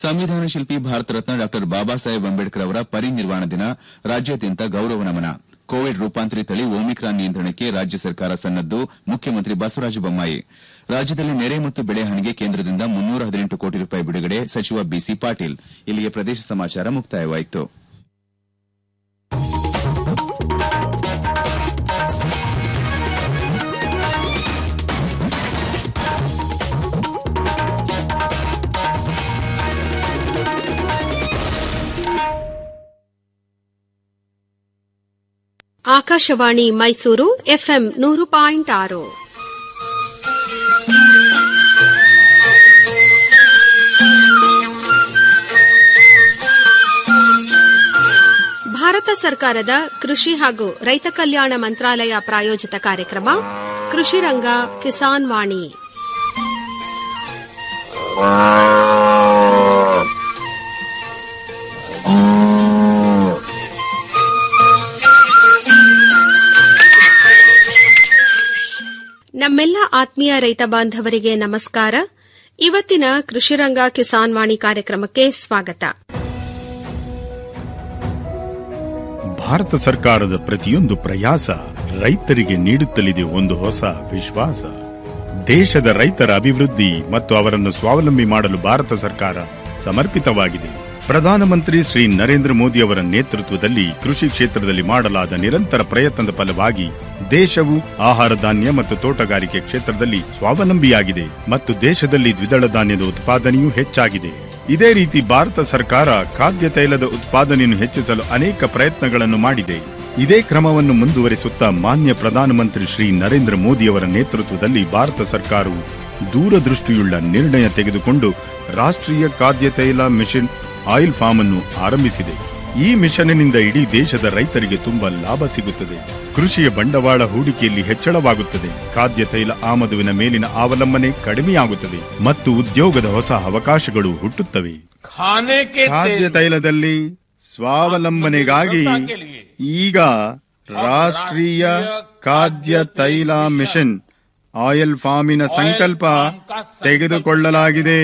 ಸಂವಿಧಾನ ಶಿಲ್ಪಿ ಭಾರತ ರತ್ನ ಡಾ ಬಾಬಾ ಸಾಹೇಬ್ ಅಂಬೇಡ್ಕರ್ ಅವರ ಪರಿನಿರ್ವಾಣ ದಿನ ರಾಜ್ಯಾದ್ಯಂತ ಗೌರವ ನಮನ ಕೋವಿಡ್ ರೂಪಾಂತರಿ ತಳಿ ಒಮಿಕ್ರಾನ್ ನಿಯಂತ್ರಣಕ್ಕೆ ರಾಜ್ಯ ಸರ್ಕಾರ ಸನ್ನದ್ದು ಮುಖ್ಯಮಂತ್ರಿ ಬಸವರಾಜ ಬೊಮ್ಮಾಯಿ ರಾಜ್ಯದಲ್ಲಿ ನೆರೆ ಮತ್ತು ಬೆಳೆ ಹಾನಿಗೆ ಕೇಂದ್ರದಿಂದ ಮುನ್ನೂರ ಹದಿನೆಂಟು ಕೋಟಿ ರೂಪಾಯಿ ಬಿಡುಗಡೆ ಸಚಿವ ಬಿಸಿ ಪಾಟೀಲ್ ಇಲ್ಲಿಗೆ ಪ್ರದೇಶ ಸಮಾಚಾರ ಮುಕ್ತಾಯವಾಯಿತು ಆಕಾಶವಾಣಿ ಮೈಸೂರು ಎಫ್ಎಂ ನೂರು ಪಾಯಿಂಟ್ ಆರು ಭಾರತ ಸರ್ಕಾರದ ಕೃಷಿ ಹಾಗೂ ರೈತ ಕಲ್ಯಾಣ ಮಂತ್ರಾಲಯ ಪ್ರಾಯೋಜಿತ ಕಾರ್ಯಕ್ರಮ ಕೃಷಿ ರಂಗ ಕಿಸಾನ್ ವಾಣಿ ನಮ್ಮೆಲ್ಲ ಆತ್ಮೀಯ ರೈತ ಬಾಂಧವರಿಗೆ ನಮಸ್ಕಾರ ಇವತ್ತಿನ ಕೃಷಿರಂಗ ಕಿಸಾನ್ ವಾಣಿ ಕಾರ್ಯಕ್ರಮಕ್ಕೆ ಸ್ವಾಗತ ಭಾರತ ಸರ್ಕಾರದ ಪ್ರತಿಯೊಂದು ಪ್ರಯಾಸ ರೈತರಿಗೆ ನೀಡುತ್ತಲಿದೆ ಒಂದು ಹೊಸ ವಿಶ್ವಾಸ ದೇಶದ ರೈತರ ಅಭಿವೃದ್ಧಿ ಮತ್ತು ಅವರನ್ನು ಸ್ವಾವಲಂಬಿ ಮಾಡಲು ಭಾರತ ಸರ್ಕಾರ ಸಮರ್ಪಿತವಾಗಿದೆ ಪ್ರಧಾನಮಂತ್ರಿ ಶ್ರೀ ನರೇಂದ್ರ ಮೋದಿ ಅವರ ನೇತೃತ್ವದಲ್ಲಿ ಕೃಷಿ ಕ್ಷೇತ್ರದಲ್ಲಿ ಮಾಡಲಾದ ನಿರಂತರ ಪ್ರಯತ್ನದ ಫಲವಾಗಿ ದೇಶವು ಆಹಾರ ಧಾನ್ಯ ಮತ್ತು ತೋಟಗಾರಿಕೆ ಕ್ಷೇತ್ರದಲ್ಲಿ ಸ್ವಾವಲಂಬಿಯಾಗಿದೆ ಮತ್ತು ದೇಶದಲ್ಲಿ ದ್ವಿದಳ ಧಾನ್ಯದ ಉತ್ಪಾದನೆಯೂ ಹೆಚ್ಚಾಗಿದೆ ಇದೇ ರೀತಿ ಭಾರತ ಸರ್ಕಾರ ಖಾದ್ಯ ತೈಲದ ಉತ್ಪಾದನೆಯನ್ನು ಹೆಚ್ಚಿಸಲು ಅನೇಕ ಪ್ರಯತ್ನಗಳನ್ನು ಮಾಡಿದೆ ಇದೇ ಕ್ರಮವನ್ನು ಮುಂದುವರಿಸುತ್ತಾ ಮಾನ್ಯ ಪ್ರಧಾನಮಂತ್ರಿ ಶ್ರೀ ನರೇಂದ್ರ ಮೋದಿ ಅವರ ನೇತೃತ್ವದಲ್ಲಿ ಭಾರತ ಸರ್ಕಾರವು ದೂರದೃಷ್ಟಿಯುಳ್ಳ ನಿರ್ಣಯ ತೆಗೆದುಕೊಂಡು ರಾಷ್ಟ್ರೀಯ ಖಾದ್ಯ ತೈಲ ಮಿಷನ್ ಆಯಿಲ್ ಫಾರ್ಮ್ ಅನ್ನು ಆರಂಭಿಸಿದೆ ಈ ಮಿಷನ್ನಿನಿಂದ ಇಡೀ ದೇಶದ ರೈತರಿಗೆ ತುಂಬಾ ಲಾಭ ಸಿಗುತ್ತದೆ ಕೃಷಿಯ ಬಂಡವಾಳ ಹೂಡಿಕೆಯಲ್ಲಿ ಹೆಚ್ಚಳವಾಗುತ್ತದೆ ಖಾದ್ಯ ತೈಲ ಆಮದುವಿನ ಮೇಲಿನ ಅವಲಂಬನೆ ಕಡಿಮೆಯಾಗುತ್ತದೆ ಮತ್ತು ಉದ್ಯೋಗದ ಹೊಸ ಅವಕಾಶಗಳು ಹುಟ್ಟುತ್ತವೆ खाने के ಖಾದ್ಯ तेल ತೈಲದಲ್ಲಿ ಸ್ವಾವಲಂಬನೆಗಾಗಿ ಈಗ ರಾಷ್ಟ್ರೀಯ ಖಾದ್ಯ ತೈಲ ಮಿಷನ್ ಆಯಿಲ್ ಫಾರ್ಮಿನ ಸಂಕಲ್ಪ ತೆಗೆದುಕೊಳ್ಳಲಾಗಿದೆ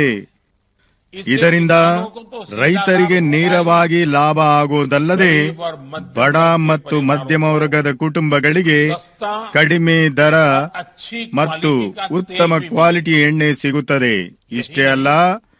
इससे ಇದರಿಂದ किसानों को तो सीधा ರೈತರಿಗೆ लाभ ನೇರವಾಗಿ ಲಾಭ ಆಗುವುದಲ್ಲದೆ ಗರೀಬ್ और ಮಧ್ಯಮ ಬಡ ಮತ್ತು ಪರಿವಾರಗಳು ಮಧ್ಯಮ ವರ್ಗದ ಕುಟುಂಬಗಳಿಗೆ ಸಸ್ತಾ ಕಡಿಮೆ ದರ अच्छी ಮತ್ತು क्वालिटी का ಉತ್ತಮ तेल भी ಕ್ವಾಲಿಟಿ ಎಣ್ಣೆ ಸಿಗುತ್ತದೆ ಇಷ್ಟೇ ಅಲ್ಲ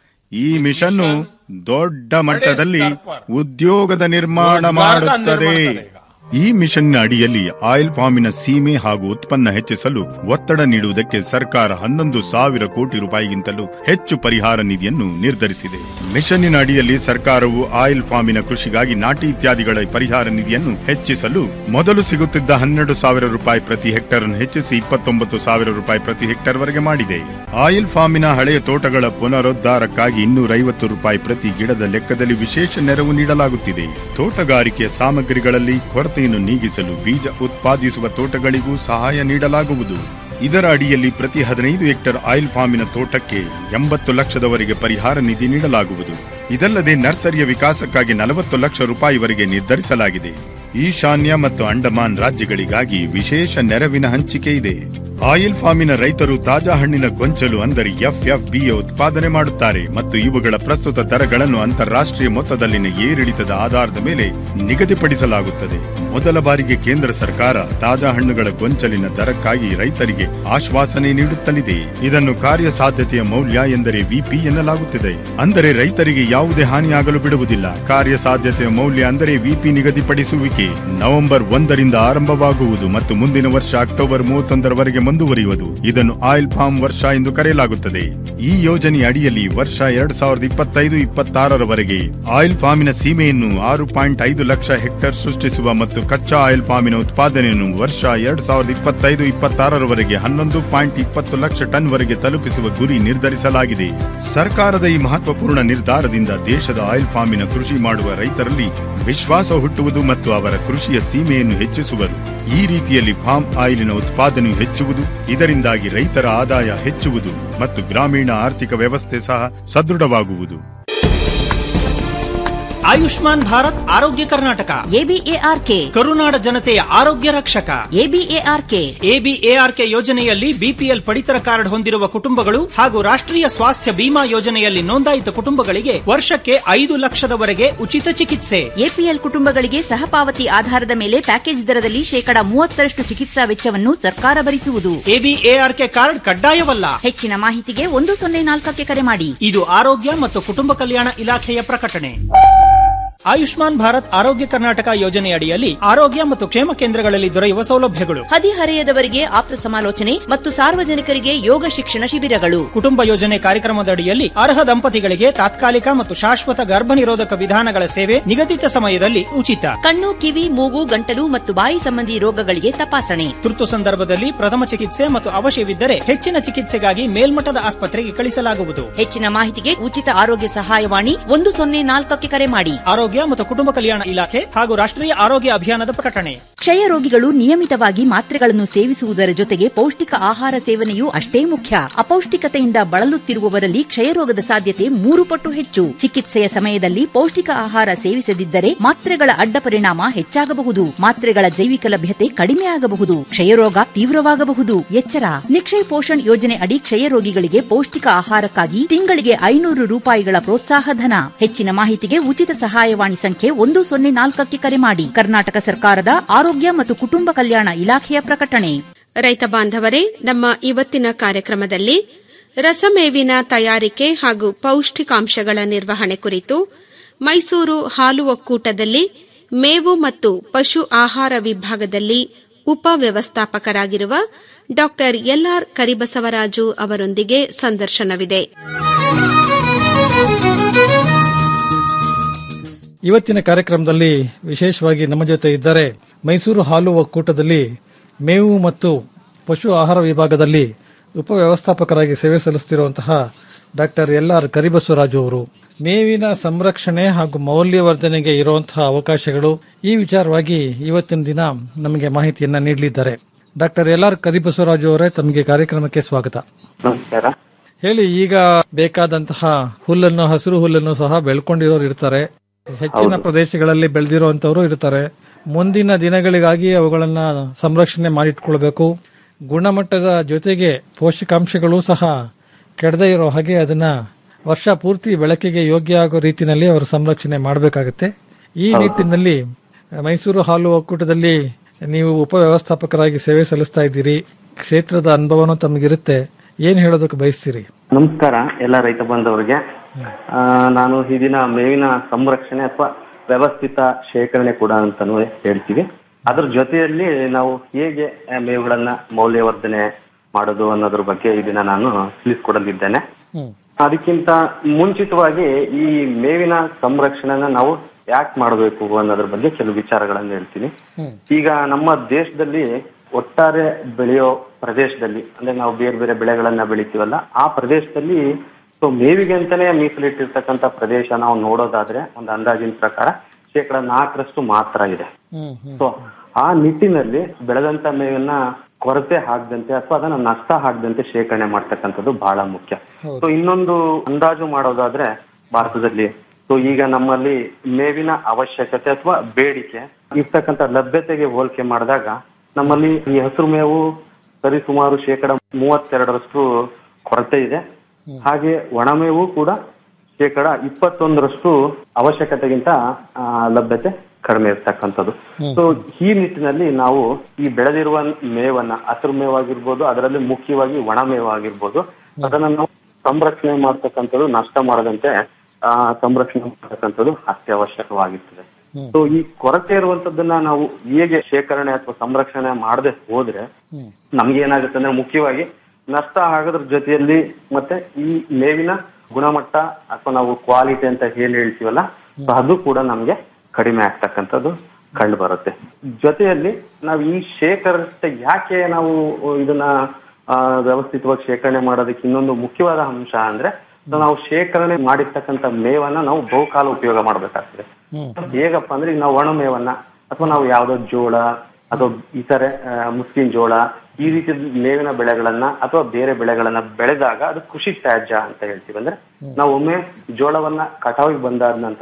ಈ ಮಿಷನ್ನು ದೊಡ್ಡ ಮಟ್ಟದಲ್ಲಿ ಉದ್ಯೋಗದ ನಿರ್ಮಾಣ ರೋಜ್ಗಾರ್ का ಮಾಡುತ್ತದೆ ನಿರ್ಮಾಣ ಕರೆगा. ಈ ಮಿಷನ್ನ ಅಡಿಯಲ್ಲಿ ಆಯಿಲ್ ಫಾರ್ಮಿನ ಸೀಮೆ ಹಾಗೂ ಉತ್ಪನ್ನ ಹೆಚ್ಚಿಸಲು ಒತ್ತಡ ನೀಡುವುದಕ್ಕೆ ಸರ್ಕಾರ ಹನ್ನೊಂದು ಸಾವಿರ ಕೋಟಿ ರೂಪಾಯಿಗಿಂತಲೂ ಹೆಚ್ಚು ಪರಿಹಾರ ನಿಧಿಯನ್ನು ನಿರ್ಧರಿಸಿದೆ ಮಿಷನ್ನಿನ ಅಡಿಯಲ್ಲಿ ಸರ್ಕಾರವು ಆಯಿಲ್ ಫಾರ್ಮಿನ ಕೃಷಿಗಾಗಿ ನಾಟಿ ಇತ್ಯಾದಿಗಳ ಪರಿಹಾರ ನಿಧಿಯನ್ನು ಹೆಚ್ಚಿಸಲು ಮೊದಲು ಸಿಗುತ್ತಿದ್ದ ಹನ್ನೆರಡು ಸಾವಿರ ರೂಪಾಯಿ ಪ್ರತಿ ಹೆಕ್ಟರ್ ಅನ್ನು ಹೆಚ್ಚಿಸಿ ಇಪ್ಪತ್ತೊಂಬತ್ತು ಸಾವಿರ ರೂಪಾಯಿ ಪ್ರತಿ ಹೆಕ್ಟರ್ ವರೆಗೆ ಮಾಡಿದೆ ಆಯಿಲ್ ಫಾರ್ಮಿನ ಹಳೆಯ ತೋಟಗಳ ಪುನರುದ್ಧಾರಕ್ಕಾಗಿ ಇನ್ನೂರೈವತ್ತು ರೂಪಾಯಿ ಪ್ರತಿ ಗಿಡದ ಲೆಕ್ಕದಲ್ಲಿ ವಿಶೇಷ ನೆರವು ನೀಡಲಾಗುತ್ತಿದೆ ತೋಟಗಾರಿಕೆಯ ಸಾಮಗ್ರಿಗಳಲ್ಲಿ ಕೊರತೆಯನ್ನು ನೀಗಿಸಲು ಬೀಜ ಉತ್ಪಾದಿಸುವ ತೋಟಗಳಿಗೂ ಸಹಾಯ ನೀಡಲಾಗುವುದು ಇದರ ಅಡಿಯಲ್ಲಿ ಪ್ರತಿ ಹದಿನೈದು ಹೆಕ್ಟರ್ ಆಯಿಲ್ ಫಾರ್ಮಿನ ತೋಟಕ್ಕೆ ಎಂಬತ್ತು ಲಕ್ಷದವರೆಗೆ ಪರಿಹಾರ ನಿಧಿ ನೀಡಲಾಗುವುದು ಇದಲ್ಲದೆ ನರ್ಸರಿಯ ವಿಕಾಸಕ್ಕಾಗಿ ನಲವತ್ತು ಲಕ್ಷ ರೂಪಾಯಿವರೆಗೆ ನಿರ್ಧರಿಸಲಾಗಿದೆ ಈಶಾನ್ಯ ಮತ್ತು ಅಂಡಮಾನ್ ರಾಜ್ಯಗಳಿಗಾಗಿ ವಿಶೇಷ ನೆರವಿನ ಹಂಚಿಕೆ ಇದೆ ಆಯಿಲ್ ಫಾರ್ಮಿನ ರೈತರು ತಾಜಾ ಹಣ್ಣಿನ ಗೊಂಚಲು ಅಂದರೆ ಎಫ್ಎಫ್ಬಿಯ ಉತ್ಪಾದನೆ ಮಾಡುತ್ತಾರೆ ಮತ್ತು ಇವುಗಳ ಪ್ರಸ್ತುತ ದರಗಳನ್ನು ಅಂತಾರಾಷ್ಟ್ರೀಯ ಮೊತ್ತದಲ್ಲಿನ ಏರಿಳಿತದ ಆಧಾರದ ಮೇಲೆ ನಿಗದಿಪಡಿಸಲಾಗುತ್ತದೆ ಮೊದಲ ಬಾರಿಗೆ ಕೇಂದ್ರ ಸರ್ಕಾರ ತಾಜಾ ಹಣ್ಣುಗಳ ಗೊಂಚಲಿನ ದರಕ್ಕಾಗಿ ರೈತರಿಗೆ ಆಶ್ವಾಸನೆ ನೀಡುತ್ತಲಿದೆ ಇದನ್ನು ಕಾರ್ಯಸಾಧ್ಯತೆಯ ಮೌಲ್ಯ ಎಂದರೆ ವಿಪಿ ಎನ್ನಲಾಗುತ್ತಿದೆ ಅಂದರೆ ರೈತರಿಗೆ ಯಾವುದೇ ಹಾನಿಯಾಗಲು ಬಿಡುವುದಿಲ್ಲ ಕಾರ್ಯಸಾಧ್ಯತೆಯ ಮೌಲ್ಯ ಅಂದರೆ ವಿಪಿ ನಿಗದಿಪಡಿಸುವಿಕೆ ನವೆಂಬರ್ ಒಂದರಿಂದ ಆರಂಭವಾಗುವುದು ಮತ್ತು ಮುಂದಿನ ವರ್ಷ ಅಕ್ಟೋಬರ್ ಮೂವತ್ತೊಂದರವರೆಗೆ ಮುಂದುವರಿಯುವುದು ಇದನ್ನು ಆಯಿಲ್ ಫಾರ್ಮ್ ವರ್ಷ ಎಂದು ಕರೆಯಲಾಗುತ್ತದೆ ಈ ಯೋಜನೆಯ ಅಡಿಯಲ್ಲಿ ವರ್ಷ ಎರಡ್ ಸಾವಿರದ ಇಪ್ಪತ್ತೈದು ಇಪ್ಪತ್ತಾರರವರೆಗೆ ಆಯಿಲ್ ಫಾರ್ಮಿನ ಸೀಮೆಯನ್ನು ಆರು ಪಾಯಿಂಟ್ ಐದು ಲಕ್ಷ ಹೆಕ್ಟರ್ ಸೃಷ್ಟಿಸುವ ಮತ್ತು ಕಚ್ಚಾ ಆಯಿಲ್ ಫಾರ್ಮಿನ ಉತ್ಪಾದನೆಯನ್ನು ವರ್ಷ ಎರಡ್ ಸಾವಿರದ ಇಪ್ಪತ್ತೈದು ಇಪ್ಪತ್ತಾರರವರೆಗೆ ಹನ್ನೊಂದು ಪಾಯಿಂಟ್ ಇಪ್ಪತ್ತು ಲಕ್ಷ ಟನ್ ವರೆಗೆ ತಲುಪಿಸುವ ಗುರಿ ನಿರ್ಧರಿಸಲಾಗಿದೆ ಸರ್ಕಾರದ ಈ ಮಹತ್ವಪೂರ್ಣ ನಿರ್ಧಾರದಿಂದ ದೇಶದ ಆಯಿಲ್ ಫಾರ್ಮಿನ ಕೃಷಿ ಮಾಡುವ ರೈತರಲ್ಲಿ ವಿಶ್ವಾಸ ಹುಟ್ಟುವುದು ಮತ್ತು ಅವರ ಕೃಷಿಯ ಸೀಮೆಯನ್ನು ಹೆಚ್ಚಿಸುವರು ಈ ರೀತಿಯಲ್ಲಿ ಫಾರ್ಮ್ ಆಯಿಲಿನ ಉತ್ಪಾದನೆಯು ಹೆಚ್ಚುವುದು ಇದರಿಂದಾಗಿ ರೈತರ ಆದಾಯ ಹೆಚ್ಚುವುದು ಮತ್ತು ಗ್ರಾಮೀಣ ಆರ್ಥಿಕ ವ್ಯವಸ್ಥೆ ಸಹ ಸದೃಢವಾಗುವುದು ಆಯುಷ್ಮಾನ್ ಭಾರತ್ ಆರೋಗ್ಯ ಕರ್ನಾಟಕ ಎಬಿಎಆರ್ಕೆ ಕರುನಾಡ ಜನತೆಯ ಆರೋಗ್ಯ ರಕ್ಷಕ ಎಬಿಎಆರ್ಕೆ ಎಬಿಎಆರ್ಕೆ ಯೋಜನೆಯಲ್ಲಿ ಬಿಪಿಎಲ್ ಪಡಿತರ ಕಾರ್ಡ್ ಹೊಂದಿರುವ ಕುಟುಂಬಗಳು ಹಾಗೂ ರಾಷ್ಟ್ರೀಯ ಸ್ವಾಸ್ಥ್ಯ ಬಿಮಾ ಯೋಜನೆಯಲ್ಲಿ ನೋಂದಾಯಿತ ಕುಟುಂಬಗಳಿಗೆ ವರ್ಷಕ್ಕೆ ಐದು ಲಕ್ಷದವರೆಗೆ ಉಚಿತ ಚಿಕಿತ್ಸೆ ಎಪಿಎಲ್ ಕುಟುಂಬಗಳಿಗೆ ಸಹಪಾವತಿ ಆಧಾರದ ಮೇಲೆ ಪ್ಯಾಕೇಜ್ ದರದಲ್ಲಿ ಶೇಕಡಾ ಮೂವತ್ತರಷ್ಟು ಚಿಕಿತ್ಸಾ ವೆಚ್ಚವನ್ನು ಸರ್ಕಾರ ಭರಿಸುವುದು ಎಬಿಎಆರ್ಕೆ ಕಾರ್ಡ್ ಕಡ್ಡಾಯವಲ್ಲ ಹೆಚ್ಚಿನ ಮಾಹಿತಿಗೆ ಒಂದು ಸೊನ್ನೆ ನಾಲ್ಕಕ್ಕೆ ಕರೆ ಮಾಡಿ ಇದು ಆರೋಗ್ಯ ಮತ್ತು ಕುಟುಂಬ ಕಲ್ಯಾಣ ಇಲಾಖೆಯ ಪ್ರಕಟಣೆ ಆಯುಷ್ಮಾನ್ ಭಾರತ್ ಆರೋಗ್ಯ ಕರ್ನಾಟಕ ಯೋಜನೆಯಡಿಯಲ್ಲಿ ಆರೋಗ್ಯ ಮತ್ತು ಕ್ಷೇಮ ಕೇಂದ್ರಗಳಲ್ಲಿ ದೊರೆಯುವ ಸೌಲಭ್ಯಗಳು ಹದಿಹರೆಯದವರಿಗೆ ಆಪ್ತ ಸಮಾಲೋಚನೆ ಮತ್ತು ಸಾರ್ವಜನಿಕರಿಗೆ ಯೋಗ ಶಿಕ್ಷಣ ಶಿಬಿರಗಳು ಕುಟುಂಬ ಯೋಜನೆ ಕಾರ್ಯಕ್ರಮದಡಿಯಲ್ಲಿ ಅರ್ಹ ದಂಪತಿಗಳಿಗೆ ತಾತ್ಕಾಲಿಕ ಮತ್ತು ಶಾಶ್ವತ ಗರ್ಭ ನಿರೋಧಕ ವಿಧಾನಗಳ ಸೇವೆ ನಿಗದಿತ ಸಮಯದಲ್ಲಿ ಉಚಿತ ಕಣ್ಣು ಕಿವಿ ಮೂಗು ಗಂಟಲು ಮತ್ತು ಬಾಯಿ ಸಂಬಂಧಿ ರೋಗಗಳಿಗೆ ತಪಾಸಣೆ ತುರ್ತು ಸಂದರ್ಭದಲ್ಲಿ ಪ್ರಥಮ ಚಿಕಿತ್ಸೆ ಮತ್ತು ಅವಶ್ಯವಿದ್ದರೆ ಹೆಚ್ಚಿನ ಚಿಕಿತ್ಸೆಗಾಗಿ ಮೇಲ್ಮಟ್ಟದ ಆಸ್ಪತ್ರೆಗೆ ಕಳಿಸಲಾಗುವುದು ಹೆಚ್ಚಿನ ಮಾಹಿತಿಗೆ ಉಚಿತ ಆರೋಗ್ಯ ಸಹಾಯವಾಣಿ ಒಂದು ಸೊನ್ನೆ ನಾಲ್ಕಕ್ಕೆ ಕರೆ ಮಾಡಿ ಆರೋಗ್ಯ ಮತ್ತು ಕುಟುಂಬ ಕಲ್ಯಾಣ ಇಲಾಖೆ ಹಾಗೂ ರಾಷ್ಟ್ರೀಯ ಆರೋಗ್ಯ ಅಭಿಯಾನದ ಪ್ರಕಟಣೆ ಕ್ಷಯ ರೋಗಿಗಳು ನಿಯಮಿತವಾಗಿ ಮಾತ್ರೆಗಳನ್ನು ಸೇವಿಸುವುದರ ಜೊತೆಗೆ ಪೌಷ್ಟಿಕ ಆಹಾರ ಸೇವನೆಯೂ ಅಷ್ಟೇ ಮುಖ್ಯ ಅಪೌಷ್ಟಿಕತೆಯಿಂದ ಬಳಲುತ್ತಿರುವವರಲ್ಲಿ ಕ್ಷಯರೋಗದ ಸಾಧ್ಯತೆ ಮೂರು ಪಟ್ಟು ಹೆಚ್ಚು ಚಿಕಿತ್ಸೆಯ ಸಮಯದಲ್ಲಿ ಪೌಷ್ಟಿಕ ಆಹಾರ ಸೇವಿಸದಿದ್ದರೆ ಮಾತ್ರೆಗಳ ಅಡ್ಡ ಪರಿಣಾಮ ಹೆಚ್ಚಾಗಬಹುದು ಮಾತ್ರೆಗಳ ಜೈವಿಕ ಲಭ್ಯತೆ ಕಡಿಮೆ ಆಗಬಹುದು ಕ್ಷಯರೋಗ ತೀವ್ರವಾಗಬಹುದು ಎಚ್ಚರ ನಿಕ್ಷಯ್ ಪೋಷಣ್ ಯೋಜನೆ ಅಡಿ ಕ್ಷಯ ರೋಗಿಗಳಿಗೆ ಪೌಷ್ಟಿಕ ಆಹಾರಕ್ಕಾಗಿ ತಿಂಗಳಿಗೆ ಐನೂರು ರೂಪಾಯಿಗಳ ಪ್ರೋತ್ಸಾಹ ಧನ ಹೆಚ್ಚಿನ ಮಾಹಿತಿಗೆ ಉಚಿತ ಸಹಾಯವಾಣಿ ಸಂಖ್ಯೆ ಒಂದು ಸೊನ್ನೆ ನಾಲ್ಕಕ್ಕೆ ಕರೆ ಮಾಡಿ ಕರ್ನಾಟಕ ಸರ್ಕಾರದ ಆರೋಗ್ಯ ಮತ್ತು ಕುಟುಂಬ ಕಲ್ಯಾಣ ಇಲಾಖೆಯ ಪ್ರಕಟಣೆ ರೈತ ಬಾಂಧವರೇ ನಮ್ಮ ಇವತ್ತಿನ ಕಾರ್ಯಕ್ರಮದಲ್ಲಿ ರಸಮೇವಿನ ತಯಾರಿಕೆ ಹಾಗೂ ಪೌಷ್ಟಿಕಾಂಶಗಳ ನಿರ್ವಹಣೆ ಕುರಿತು ಮೈಸೂರು ಹಾಲು ಒಕ್ಕೂಟದಲ್ಲಿ ಮೇವು ಮತ್ತು ಪಶು ಆಹಾರ ವಿಭಾಗದಲ್ಲಿ ಉಪ ವ್ಯವಸ್ಥಾಪಕರಾಗಿರುವ ಡಾ ಎಲ್ಆರ್ ಕರಿಬಸವರಾಜು ಅವರೊಂದಿಗೆ ಸಂದರ್ಶನವಿದೆ ಇವತ್ತಿನ ಕಾರ್ಯಕ್ರಮದಲ್ಲಿ ವಿಶೇಷವಾಗಿ ನಮ್ಮ ಜೊತೆ ಇದ್ದಾರೆ ಮೈಸೂರು ಹಾಲು ಒಕ್ಕೂಟದಲ್ಲಿ ಮೇವು ಮತ್ತು ಪಶು ಆಹಾರ ವಿಭಾಗದಲ್ಲಿ ಉಪವ್ಯವಸ್ಥಾಪಕರಾಗಿ ಸೇವೆ ಸಲ್ಲಿಸುತ್ತಿರುವಂತಹ ಡಾಕ್ಟರ್ ಎಲ್ ಆರ್ ಕರಿಬಸವರಾಜು ಅವರು ಮೇವಿನ ಸಂರಕ್ಷಣೆ ಹಾಗೂ ಮೌಲ್ಯವರ್ಧನೆಗೆ ಇರುವಂತಹ ಅವಕಾಶಗಳು ಈ ವಿಚಾರವಾಗಿ ಇವತ್ತಿನ ದಿನ ನಮಗೆ ಮಾಹಿತಿಯನ್ನ ನೀಡಲಿದ್ದಾರೆ ಡಾಕ್ಟರ್ ಎಲ್ ಆರ್ ಕರಿಬಸವರಾಜು ಅವರೇ ತಮಗೆ ಕಾರ್ಯಕ್ರಮಕ್ಕೆ ಸ್ವಾಗತ ನಮಸ್ಕಾರ ಹೇಳಿ ಈಗ ಬೇಕಾದಂತಹ ಹುಲ್ಲನ್ನು ಹಸಿರು ಹುಲ್ಲನ್ನು ಸಹ ಬೆಳ್ಕೊಂಡಿರೋರು ಇರ್ತಾರೆ ಹೆಚ್ಚಿನ ಪ್ರದೇಶಗಳಲ್ಲಿ ಬೆಳೆದಿರುವಂತವರು ಇರ್ತಾರೆ ಮುಂದಿನ ದಿನಗಳಿಗಾಗಿ ಅವುಗಳನ್ನ ಸಂರಕ್ಷಣೆ ಮಾಡಿಟ್ಕೊಳ್ಬೇಕು ಗುಣಮಟ್ಟದ ಜೊತೆಗೆ ಪೋಷಕಾಂಶಗಳು ಸಹ ಕೆಡದೇ ಇರೋ ಹಾಗೆ ಅದನ್ನ ವರ್ಷ ಪೂರ್ತಿ ಬೆಳಕಿಗೆ ಯೋಗ್ಯ ಆಗೋ ರೀತಿಯಲ್ಲಿ ಅವರು ಸಂರಕ್ಷಣೆ ಮಾಡಬೇಕಾಗತ್ತೆ ಈ ನಿಟ್ಟಿನಲ್ಲಿ ಮೈಸೂರು ಹಾಲು ಒಕ್ಕೂಟದಲ್ಲಿ ನೀವು ಉಪವ್ಯವಸ್ಥಾಪಕರಾಗಿ ಸೇವೆ ಸಲ್ಲಿಸ್ತಾ ಇದ್ದೀರಿ ಕ್ಷೇತ್ರದ ಅನುಭವನೂ ತಮಗಿರುತ್ತೆ ಏನ್ ಹೇಳೋದಕ್ಕೆ ಬಯಸ್ತೀರಿ ನಮಸ್ಕಾರ ಎಲ್ಲ ರೈತ ಬಾಂಧವರಿಗೆ ಆ, ನಾನು ಈ ದಿನ ಮೇವಿನ ಸಂರಕ್ಷಣೆ ಅಥವಾ ವ್ಯವಸ್ಥಿತ ಶೇಖರಣೆ ಕೂಡ ಅಂತಾನು ಹೇಳ್ತೀವಿ ಅದ್ರ ಜೊತೆಯಲ್ಲಿ ನಾವು ಹೇಗೆ ಆ, ಮೇವುಗಳನ್ನ ಮೌಲ್ಯವರ್ಧನೆ ಮಾಡೋದು ಅನ್ನೋದ್ರ ಬಗ್ಗೆ ಈ ದಿನ ನಾನು ತಿಳಿಸ್ಕೊಡಲಿದ್ದೇನೆ ಅದಕ್ಕಿಂತ ಮುಂಚಿತವಾಗಿ ಈ ಮೇವಿನ ಸಂರಕ್ಷಣೆನ ನಾವು ಯಾಕೆ ಮಾಡಬೇಕು ಅನ್ನೋದ್ರ ಬಗ್ಗೆ ಕೆಲವು ವಿಚಾರಗಳನ್ನ ಹೇಳ್ತೀನಿ ಈಗ ನಮ್ಮ ದೇಶದಲ್ಲಿ ಒಟ್ಟಾರೆ ಬೆಳೆಯೋ ಪ್ರದೇಶದಲ್ಲಿ ಅಂದ್ರೆ ನಾವು ಬೇರೆ ಬೇರೆ ಬೆಳೆಗಳನ್ನ ಬೆಳಿತೀವಲ್ಲ ಆ ಪ್ರದೇಶದಲ್ಲಿ ಸೊ ಮೇವಿಗೆ ಅಂತಾನೆ ಮೀಸಲಿಟ್ಟಿರ್ತಕ್ಕಂಥ ಪ್ರದೇಶ ನಾವು ನೋಡೋದಾದ್ರೆ ಒಂದು ಅಂದಾಜಿನ ಪ್ರಕಾರ ಶೇಕಡ ನಾಲ್ಕರಷ್ಟು ಮಾತ್ರ ಇದೆ ಸೊ ಆ ನಿಟ್ಟಿನಲ್ಲಿ ಬೆಳೆದಂತ ಮೇವನ್ನ ಕೊರತೆ ಆಗದಂತೆ ಅಥವಾ ಅದನ್ನ ನಷ್ಟ ಆಗದಂತೆ ಶೇಖರಣೆ ಮಾಡ್ತಕ್ಕಂಥದ್ದು ಬಹಳ ಮುಖ್ಯ ಸೊ ಇನ್ನೊಂದು ಅಂದಾಜು ಮಾಡೋದಾದ್ರೆ ಭಾರತದಲ್ಲಿ ಸೊ ಈಗ ನಮ್ಮಲ್ಲಿ ಮೇವಿನ ಅವಶ್ಯಕತೆ ಅಥವಾ ಬೇಡಿಕೆ ಇರ್ತಕ್ಕಂಥ ಲಭ್ಯತೆಗೆ ಹೋಲಿಕೆ ಮಾಡಿದಾಗ ನಮ್ಮಲ್ಲಿ ಈ ಹಸಿರು ಮೇವು ಸರಿಸುಮಾರು ಶೇಕಡ ಮೂವತ್ತೆರಡರಷ್ಟು ಕೊರತೆ ಇದೆ ಹಾಗೆ ಒಣಮೇವು ಕೂಡ ಶೇಕಡ ಇಪ್ಪತ್ತೊಂದರಷ್ಟು ಅವಶ್ಯಕತೆಗಿಂತ ಆ, ಲಭ್ಯತೆ ಕಡಿಮೆ ಇರ್ತಕ್ಕಂಥದ್ದು ಸೊ ಈ ನಿಟ್ಟಿನಲ್ಲಿ ನಾವು ಈ ಬೆಳೆದಿರುವ ಮೇವನ್ನ ಹಸಿರು ಮೇವಾಗಿರ್ಬೋದು ಅದರಲ್ಲಿ ಮುಖ್ಯವಾಗಿ ಒಣ ಮೇವಾಗಿರ್ಬೋದು ಅದನ್ನ ನಾವು ಸಂರಕ್ಷಣೆ ಮಾಡ್ತಕ್ಕಂಥದ್ದು ನಷ್ಟ ಮಾಡದಂತೆ ಆ, ಸಂರಕ್ಷಣೆ ಮಾಡ್ತಕ್ಕಂಥದ್ದು ಅತ್ಯವಶ್ಯಕವಾಗಿರ್ತದೆ ಸೊ ಈ ಕೊರತೆ ಇರುವಂತದ್ದನ್ನ ನಾವು ಹೇಗೆ ಶೇಖರಣೆ ಅಥವಾ ಸಂರಕ್ಷಣೆ ಮಾಡದೆ ಹೋದ್ರೆ ನಮ್ಗೆ ಏನಾಗುತ್ತೆ ಅಂದ್ರೆ ಮುಖ್ಯವಾಗಿ ನಷ್ಟ ಆಗೋದ್ರ ಜೊತೆಯಲ್ಲಿ ಮತ್ತೆ ಈ ಮೇವಿನ ಗುಣಮಟ್ಟ ಅಥವಾ ನಾವು ಕ್ವಾಲಿಟಿ ಅಂತ ಏನ್ ಹೇಳ್ತೀವಲ್ಲ so ಅದು ಕೂಡ ನಮ್ಗೆ ಕಡಿಮೆ ಆಗ್ತಕ್ಕಂಥದ್ದು ಕಂಡು ಬರುತ್ತೆ ಜೊತೆಯಲ್ಲಿ ನಾವು ಈ ಶೇಖರಿಸಿದ ಯಾಕೆ ನಾವು ಇದನ್ನ ಆ, ವ್ಯವಸ್ಥಿತವಾಗಿ ಶೇಖರಣೆ ಮಾಡೋದಕ್ಕೆ ಇನ್ನೊಂದು ಮುಖ್ಯವಾದ ಅಂಶ ಅಂದ್ರೆ so ನಾವು ಶೇಖರಣೆ ಮಾಡಿರ್ತಕ್ಕಂಥ ಮೇವನ್ನ ನಾವು ಬಹುಕಾಲ ಉಪಯೋಗ ಮಾಡ್ಬೇಕಾಗ್ತದೆ ಹೇಗಪ್ಪ ಅಂದ್ರೆ ಈಗ ನಾವು ಒಣ ಮೇವನ್ನ ಅಥವಾ ನಾವು ಯಾವ್ದೋ ಜೋಳ ಅಥವಾ ಇತರೆ ಆ, ಮುಸ್ಕಿನ್ ಜೋಳ ಈ ರೀತಿ ಮೇವಿನ ಬೆಳೆಗಳನ್ನ ಅಥವಾ ಬೇರೆ ಬೆಳೆಗಳನ್ನ ಬೆಳೆದಾಗ ಅದು ಕೃಷಿ ತ್ಯಾಜ್ಯ ಅಂತ ಹೇಳ್ತೀವಿ ಅಂದ್ರೆ ನಾವು ಒಮ್ಮೆ ಜೋಳವನ್ನ ಕಟಾವಿಗೆ ಬಂದಾದ ನಂತರ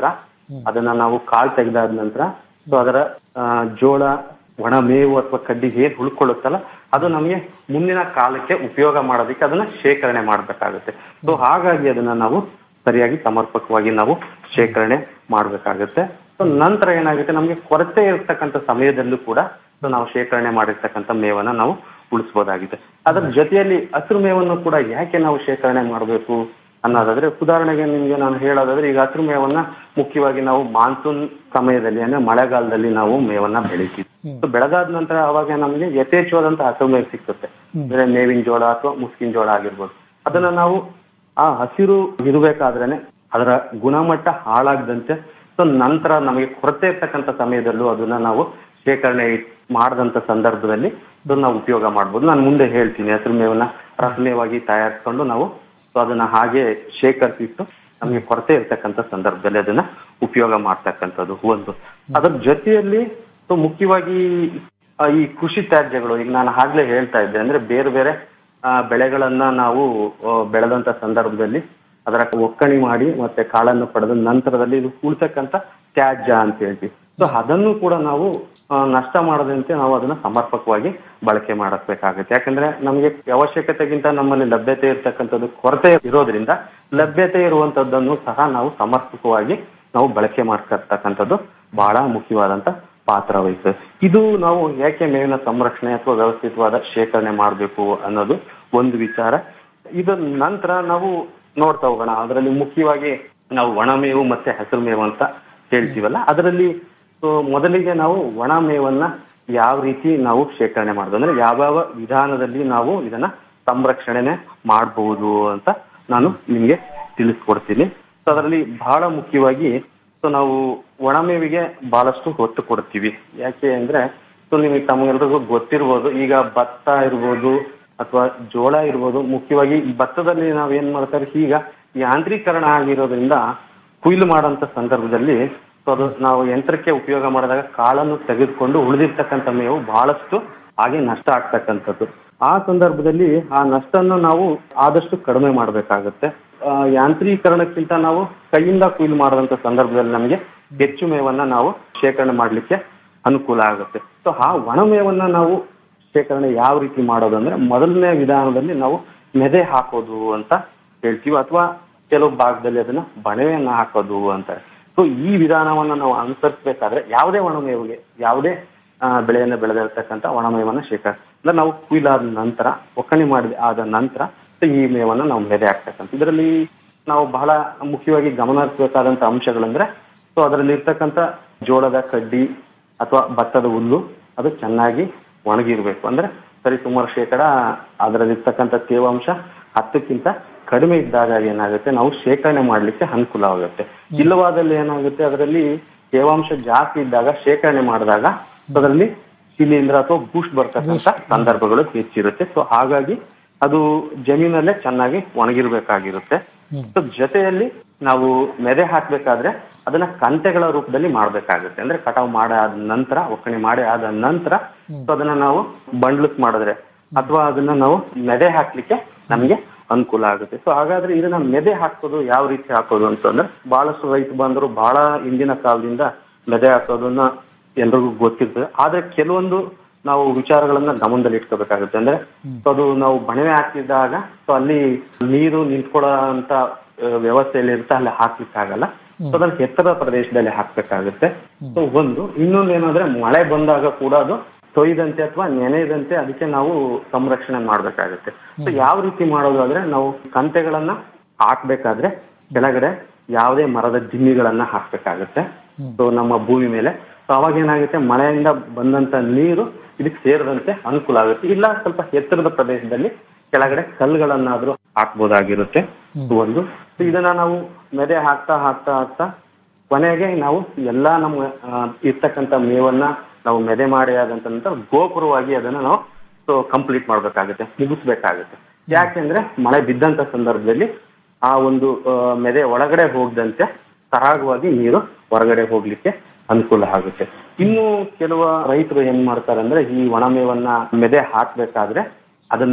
ಅದನ್ನ ನಾವು ಕಾಳು ತೆಗೆದಾದ ನಂತರ ಸೊ ಅದರ ಆ, ಜೋಳ ಒಣ ಮೇವು ಅಥವಾ ಕಡ್ಡಿ ಏನ್ ಉಳ್ಕೊಳ್ಳುತ್ತಲ್ಲ ಅದು ನಮಗೆ ಮುಂದಿನ ಕಾಲಕ್ಕೆ ಉಪಯೋಗ ಮಾಡೋದಕ್ಕೆ ಅದನ್ನ ಶೇಖರಣೆ ಮಾಡ್ಬೇಕಾಗುತ್ತೆ ಸೊ ಹಾಗಾಗಿ ಅದನ್ನ ನಾವು ಸರಿಯಾಗಿ ಸಮರ್ಪಕವಾಗಿ ನಾವು ಶೇಖರಣೆ ಮಾಡ್ಬೇಕಾಗುತ್ತೆ ಸೊ ನಂತರ ಏನಾಗುತ್ತೆ ನಮಗೆ ಕೊರತೆ ಇರ್ತಕ್ಕಂಥ ಸಮಯದಲ್ಲೂ ಕೂಡ ಸೊ ನಾವು ಶೇಖರಣೆ ಮಾಡಿರ್ತಕ್ಕಂಥ ಮೇವನ್ನ ನಾವು ಉಳಿಸಬಹುದಾಗಿದೆ ಅದರ ಜೊತೆಯಲ್ಲಿ ಹಸಿರು ಮೇವನ್ನು ಕೂಡ ಯಾಕೆ ನಾವು ಶೇಖರಣೆ ಮಾಡಬೇಕು ಅನ್ನೋದಾದ್ರೆ ಉದಾಹರಣೆಗೆ ನಿಮ್ಗೆ ನಾನು ಹೇಳೋದಾದ್ರೆ ಈಗ ಹಸಿರು ಮೇವನ್ನ ಮುಖ್ಯವಾಗಿ ನಾವು ಮಾನ್ಸೂನ್ ಸಮಯದಲ್ಲಿ ಅಂದ್ರೆ ಮಳೆಗಾಲದಲ್ಲಿ ನಾವು ಮೇವನ್ನ ಬೆಳಿತೀವಿ ಸೊ ಬೆಳೆದಾದ ನಂತರ ಅವಾಗ ನಮಗೆ ಯಥೇಚ್ಛವಾದಂತ ಹಸಿರು ಮೇವು ಸಿಕ್ಕುತ್ತೆ ಅಂದ್ರೆ ಮೇವಿನ ಜೋಳ ಅಥವಾ ಮುಸ್ಕಿನ ಜೋಳ ಆಗಿರ್ಬೋದು ಅದನ್ನ ನಾವು ಆ ಹಸಿರು ಇರಬೇಕಾದ್ರೇನೆ ಅದರ ಗುಣಮಟ್ಟ ಹಾಳಾಗದಂತೆ ಸೊ ನಂತರ ನಮಗೆ ಕೊರತೆ ಇರ್ತಕ್ಕಂಥ ಸಮಯದಲ್ಲೂ ಅದನ್ನ ನಾವು ಶೇಖರಣೆ ಮಾಡದಂತ ಸಂದರ್ಭದಲ್ಲಿ ಅದನ್ನ ನಾವು ಉಪಯೋಗ ಮಾಡ್ಬೋದು ನಾನು ಮುಂದೆ ಹೇಳ್ತೀನಿ ಹಸಿರು ಮೇವನ್ನ ರಸಮೇವಾಗಿ ತಯಾರಿಸ್ಕೊಂಡು ನಾವು ಸೊ ಅದನ್ನ ಹಾಗೆ ಶೇಖರಿಸಿಟ್ಟು ನಮಗೆ ಕೊರತೆ ಇರ್ತಕ್ಕಂಥ ಸಂದರ್ಭದಲ್ಲಿ ಅದನ್ನ ಉಪಯೋಗ ಮಾಡ್ತಕ್ಕಂಥದ್ದು ಒಂದು ಅದ್ರ ಜೊತೆಯಲ್ಲಿ ಸೊ ಮುಖ್ಯವಾಗಿ ಆ, ಈ ಕೃಷಿ ತ್ಯಾಜ್ಯಗಳು ಈಗ ನಾನು ಆಗ್ಲೇ ಹೇಳ್ತಾ ಇದ್ದೆ ಅಂದ್ರೆ ಬೇರೆ ಬೇರೆ ಆ, ಬೆಳೆಗಳನ್ನ ನಾವು ಆ, ಬೆಳೆದಂತ ಸಂದರ್ಭದಲ್ಲಿ ಅದರ ಒಕ್ಕಣಿ ಮಾಡಿ ಮತ್ತೆ ಕಾಳನ್ನು ಪಡೆದ ನಂತರದಲ್ಲಿ ಇದು ಉಳ್ತಕ್ಕಂತ ತ್ಯಾಜ್ಯ ಅಂತ ಹೇಳ್ತೀವಿ ಸೊ ಅದನ್ನು ಕೂಡ ನಾವು ಆ, ನಷ್ಟ ಮಾಡದಂತೆ ನಾವು ಅದನ್ನ ಸಮರ್ಪಕವಾಗಿ ಬಳಕೆ ಮಾಡಬೇಕಾಗುತ್ತೆ ಯಾಕಂದ್ರೆ ನಮಗೆ ಅವಶ್ಯಕತೆಗಿಂತ ನಮ್ಮಲ್ಲಿ ಲಭ್ಯತೆ ಇರ್ತಕ್ಕಂಥದ್ದು ಕೊರತೆ ಇರೋದ್ರಿಂದ ಲಭ್ಯತೆ ಇರುವಂತದ್ದನ್ನು ಸಹ ನಾವು ಸಮರ್ಪಕವಾಗಿ ನಾವು ಬಳಕೆ ಮಾಡ್ಕೊಳ್ತಕ್ಕಂಥದ್ದು ಬಹಳ ಮುಖ್ಯವಾದಂತ ಪಾತ್ರ ವಹಿಸ್ತದೆ ಇದು ನಾವು ಯಾಕೆ ಮೇವಿನ ಸಂರಕ್ಷಣೆ ಅಥವಾ ವ್ಯವಸ್ಥಿತವಾದ ಶೇಖರಣೆ ಮಾಡಬೇಕು ಅನ್ನೋದು ಒಂದು ವಿಚಾರ ಇದರ ನಂತರ ನಾವು ನೋಡ್ತಾ ಹೋಗೋಣ ಅದರಲ್ಲಿ ಮುಖ್ಯವಾಗಿ ನಾವು ಒಣಮೇವು ಮತ್ತೆ ಹಸಿರು ಮೇವು ಅಂತ ಹೇಳ್ತೀವಲ್ಲ ಅದರಲ್ಲಿ ಸೊ ಮೊದಲಿಗೆ ನಾವು ಒಣ ಮೇವನ್ನ ಯಾವ ರೀತಿ ನಾವು ಶೇಖರಣೆ ಮಾಡೋದು ಅಂದ್ರೆ ಯಾವ್ಯಾವ ವಿಧಾನದಲ್ಲಿ ನಾವು ಇದನ್ನ ಸಂರಕ್ಷಣೆ ಮಾಡಬಹುದು ಅಂತ ನಾನು ನಿಮ್ಗೆ ತಿಳಿಸ್ಕೊಡ್ತೀನಿ ಸೊ ಅದರಲ್ಲಿ ಬಹಳ ಮುಖ್ಯವಾಗಿ ಸೊ ನಾವು ಒಣಮೇವಿಗೆ ಬಹಳಷ್ಟು ಒತ್ತು ಕೊಡ್ತೀವಿ ಯಾಕೆ ಅಂದ್ರೆ ಸೊ ನಿಮಗೆ ತಮಗೆಲ್ರಿಗೂ ಗೊತ್ತಿರ್ಬೋದು ಈಗ ಭತ್ತ ಇರ್ಬೋದು ಅಥವಾ ಜೋಳ ಇರ್ಬೋದು ಮುಖ್ಯವಾಗಿ ಈ ಭತ್ತದಲ್ಲಿ ನಾವ್ ಏನ್ ಮಾಡ್ತಾರೆ ಈಗ ಯಾಂತ್ರೀಕರಣ ಆಗಿರೋದ್ರಿಂದ ಕುಯ್ಲು ಮಾಡೋಂಥ ಸಂದರ್ಭದಲ್ಲಿ ಸೊ ಅದು ನಾವು ಯಂತ್ರಕ್ಕೆ ಉಪಯೋಗ ಮಾಡಿದಾಗ ಕಾಳನ್ನು ತೆಗೆದುಕೊಂಡು ಉಳಿದಿರ್ತಕ್ಕಂಥ ಮೇವು ಬಹಳಷ್ಟು ಹಾಗೆ ನಷ್ಟ ಆಗ್ತಕ್ಕಂಥದ್ದು ಆ ಸಂದರ್ಭದಲ್ಲಿ ಆ ನಷ್ಟನ್ನು ನಾವು ಆದಷ್ಟು ಕಡಿಮೆ ಮಾಡಬೇಕಾಗುತ್ತೆ ಯಾಂತ್ರೀಕರಣಕ್ಕಿಂತ ನಾವು ಕೈಯಿಂದ ಕುಯ್ಲು ಮಾಡಿದಂತ ಸಂದರ್ಭದಲ್ಲಿ ನಮಗೆ ಹೆಚ್ಚು ಮೇವನ್ನ ನಾವು ಶೇಖರಣೆ ಮಾಡ್ಲಿಕ್ಕೆ ಅನುಕೂಲ ಆಗುತ್ತೆ ಸೊ ಆ ಒಣ ಮೇವನ್ನ ನಾವು ಶೇಖರಣೆ ಯಾವ ರೀತಿ ಮಾಡೋದು ಅಂದ್ರೆ ಮೊದಲನೇ ವಿಧಾನದಲ್ಲಿ ನಾವು ಮೆದೆ ಹಾಕೋದು ಅಂತ ಹೇಳ್ತೀವಿ ಅಥವಾ ಕೆಲವು ಭಾಗದಲ್ಲಿ ಅದನ್ನ ಬಣವೆಯನ್ನ ಹಾಕೋದು ಅಂತ ಸೊ ಈ ವಿಧಾನವನ್ನ ನಾವು ಅನುಸರಿಸಬೇಕಾದ್ರೆ ಯಾವುದೇ ಒಣಮೇವಿಗೆ ಯಾವುದೇ ಆ, ಬೆಳೆಯನ್ನ ಬೆಳೆದಿರ್ತಕ್ಕಂಥ ಒಣಮೇವನ್ನ ಶೇಖರ ಅಂದ್ರೆ ನಾವು ಕುಯ್ಲಾದ ನಂತರ ಒಕ್ಕಣೆ ಮಾಡಿದ ಆದ ನಂತರ ಸೊ ಈ ಮೇವನ್ನ ನಾವು ಮೆದೆ ಹಾಕ್ತಕ್ಕಂಥ ಇದರಲ್ಲಿ ನಾವು ಬಹಳ ಮುಖ್ಯವಾಗಿ ಗಮನ ಹರಿಸಬೇಕಾದಂತ ಅಂಶಗಳಂದ್ರೆ ಸೊ ಅದರಲ್ಲಿ ಇರ್ತಕ್ಕಂಥ ಜೋಳದ ಕಡ್ಡಿ ಅಥವಾ ಭತ್ತದ ಹುಲ್ಲು ಅದು ಚೆನ್ನಾಗಿ ಒಣಗಿರ್ಬೇಕು ಅಂದ್ರೆ ಸರಿ ಸುಮಾರು ಶೇಕಡ ಅದರಲ್ಲಿರ್ತಕ್ಕಂಥ ತೇವಾಂಶ ಹತ್ತಕ್ಕಿಂತ ಕಡಿಮೆ ಇದ್ದಾಗ ಏನಾಗುತ್ತೆ ನಾವು ಶೇಖರಣೆ ಮಾಡ್ಲಿಕ್ಕೆ ಅನುಕೂಲವಾಗುತ್ತೆ ಇಲ್ಲವಾದಲ್ಲಿ ಏನಾಗುತ್ತೆ ಅದರಲ್ಲಿ ತೇವಾಂಶ ಜಾಸ್ತಿ ಇದ್ದಾಗ ಶೇಖರಣೆ ಮಾಡಿದಾಗ ಅದರಲ್ಲಿ ಶಿಲೀಂಧ್ರ ಅಥವಾ ಬೂಸ್ಟ್ ಬರ್ತಕ್ಕಂಥ ಸಂದರ್ಭಗಳು ಹೆಚ್ಚಿರುತ್ತೆ ಸೊ ಹಾಗಾಗಿ ಅದು ಜಮೀನಲ್ಲೇ ಚೆನ್ನಾಗಿ ಒಣಗಿರ್ಬೇಕಾಗಿರುತ್ತೆ ಸೊ ಜೊತೆಯಲ್ಲಿ ನಾವು ಮೆದೆ ಹಾಕ್ಬೇಕಾದ್ರೆ ಅದನ್ನ ಕಂತೆಗಳ ರೂಪದಲ್ಲಿ ಮಾಡ್ಬೇಕಾಗುತ್ತೆ ಅಂದ್ರೆ ಕಟಾವು ಮಾಡಾದ ನಂತರ ಒಕ್ಕಣೆ ಮಾಡಿ ಆದ ನಂತರ ಸೊ ಅದನ್ನ ನಾವು ಬಂಡ್ಲಸ್ ಮಾಡಿದ್ರೆ ಅಥವಾ ಅದನ್ನ ನಾವು ಮೆದೆ ಹಾಕ್ಲಿಕ್ಕೆ ನಮ್ಗೆ ಅನುಕೂಲ ಆಗುತ್ತೆ ಸೊ ಹಾಗಾದ್ರೆ ಇದನ್ನ ಮೆದೆ ಹಾಕೋದು ಯಾವ ರೀತಿ ಹಾಕೋದು ಅಂತಂದ್ರೆ ಬಹಳಷ್ಟು ರೈತ ಬಂದರು ಬಹಳ ಹಿಂದಿನ ಕಾಲದಿಂದ ಮೆದೆ ಹಾಕೋದನ್ನ ಎಲ್ರಿಗೂ ಗೊತ್ತಿರ್ತದೆ ಆದ್ರೆ ಕೆಲವೊಂದು ನಾವು ವಿಚಾರಗಳನ್ನ ಗಮನದಲ್ಲಿ ಇಟ್ಕೋಬೇಕಾಗುತ್ತೆ ಅಂದ್ರೆ ಸೊ ಅದು ನಾವು ಬಣವೆ ಹಾಕಿದಾಗ ಸೊ ಅಲ್ಲಿ ನೀರು ನಿಂತ್ಕೊಳ್ಳೋ ಅಂತ ವ್ಯವಸ್ಥೆಯಲ್ಲಿ ಇರುತ್ತೆ ಅಲ್ಲಿ ಹಾಕ್ಲಿಕ್ಕೆ ಆಗಲ್ಲ ಸೊ ಅದನ್ನ ಎತ್ತರದ ಪ್ರದೇಶದಲ್ಲಿ ಹಾಕ್ಬೇಕಾಗುತ್ತೆ ಸೊ ಒಂದು ಇನ್ನೊಂದು ಏನಂದ್ರೆ ಮಳೆ ಬಂದಾಗ ಕೂಡ ಅದು ತೊಯ್ದಂತೆ ಅಥವಾ ನೆನೆಯದಂತೆ ಅದಕ್ಕೆ ನಾವು ಸಂರಕ್ಷಣೆ ಮಾಡ್ಬೇಕಾಗುತ್ತೆ ಸೊ ಯಾವ ರೀತಿ ಮಾಡೋದು ಅಂದ್ರೆ ನಾವು ಕಂತೆಗಳನ್ನ ಹಾಕ್ಬೇಕಾದ್ರೆ ಕೆಳಗಡೆ ಯಾವುದೇ ಮರದ ದಿಮ್ಮಿಗಳನ್ನ ಹಾಕ್ಬೇಕಾಗುತ್ತೆ ಸೊ ನಮ್ಮ ಭೂಮಿ ಮೇಲೆ ಸೊ ಅವಾಗ ಏನಾಗುತ್ತೆ ಮಳೆಯಿಂದ ಬಂದಂತ ನೀರು ಇದಕ್ಕೆ ಸೇರದಂತೆ ಅನುಕೂಲ ಆಗುತ್ತೆ ಇಲ್ಲ ಸ್ವಲ್ಪ ಎತ್ತರದ ಪ್ರದೇಶದಲ್ಲಿ ಕೆಳಗಡೆ ಕಲ್ಲುಗಳನ್ನಾದ್ರೂ ಹಾಕ್ಬೋದಾಗಿರುತ್ತೆ ಇದು ಒಂದು ಸೊ ಇದನ್ನ ನಾವು ಮೆದೆ ಹಾಕ್ತಾ ಹಾಕ್ತಾ ಹಾಕ್ತಾ ಕೊನೆಗೆ ನಾವು ಎಲ್ಲಾ ನಮ್ಮ ಆ, ಇರ್ತಕ್ಕಂಥ ಮೇವನ್ನ ನಾವು ಮೆದೆ ಮಾಡಿ ಆದಂತ ನಂತರ ಗೋಪುರವಾಗಿ ಅದನ್ನ ನಾವು ಸೊ ಕಂಪ್ಲೀಟ್ ಮಾಡ್ಬೇಕಾಗುತ್ತೆ ಮುಗಿಸ್ಬೇಕಾಗುತ್ತೆ ಯಾಕೆಂದ್ರೆ ಮಳೆ ಬಿದ್ದಂತ ಸಂದರ್ಭದಲ್ಲಿ ಆ ಒಂದು ಆ, ಮೆದೆ ಒಳಗಡೆ ಹೋಗದಂತೆ ಸರಾಗವಾಗಿ ನೀರು ಹೊರಗಡೆ ಹೋಗ್ಲಿಕ್ಕೆ ಅನುಕೂಲ ಆಗುತ್ತೆ ಇನ್ನು ಕೆಲವು ರೈತರು ಏನ್ ಮಾಡ್ತಾರೆ ಅಂದ್ರೆ ಈ ಒಣಮೇವನ್ನ ಮೆದೆ ಹಾಕ್ಬೇಕಾದ್ರೆ ಅದನ್ನ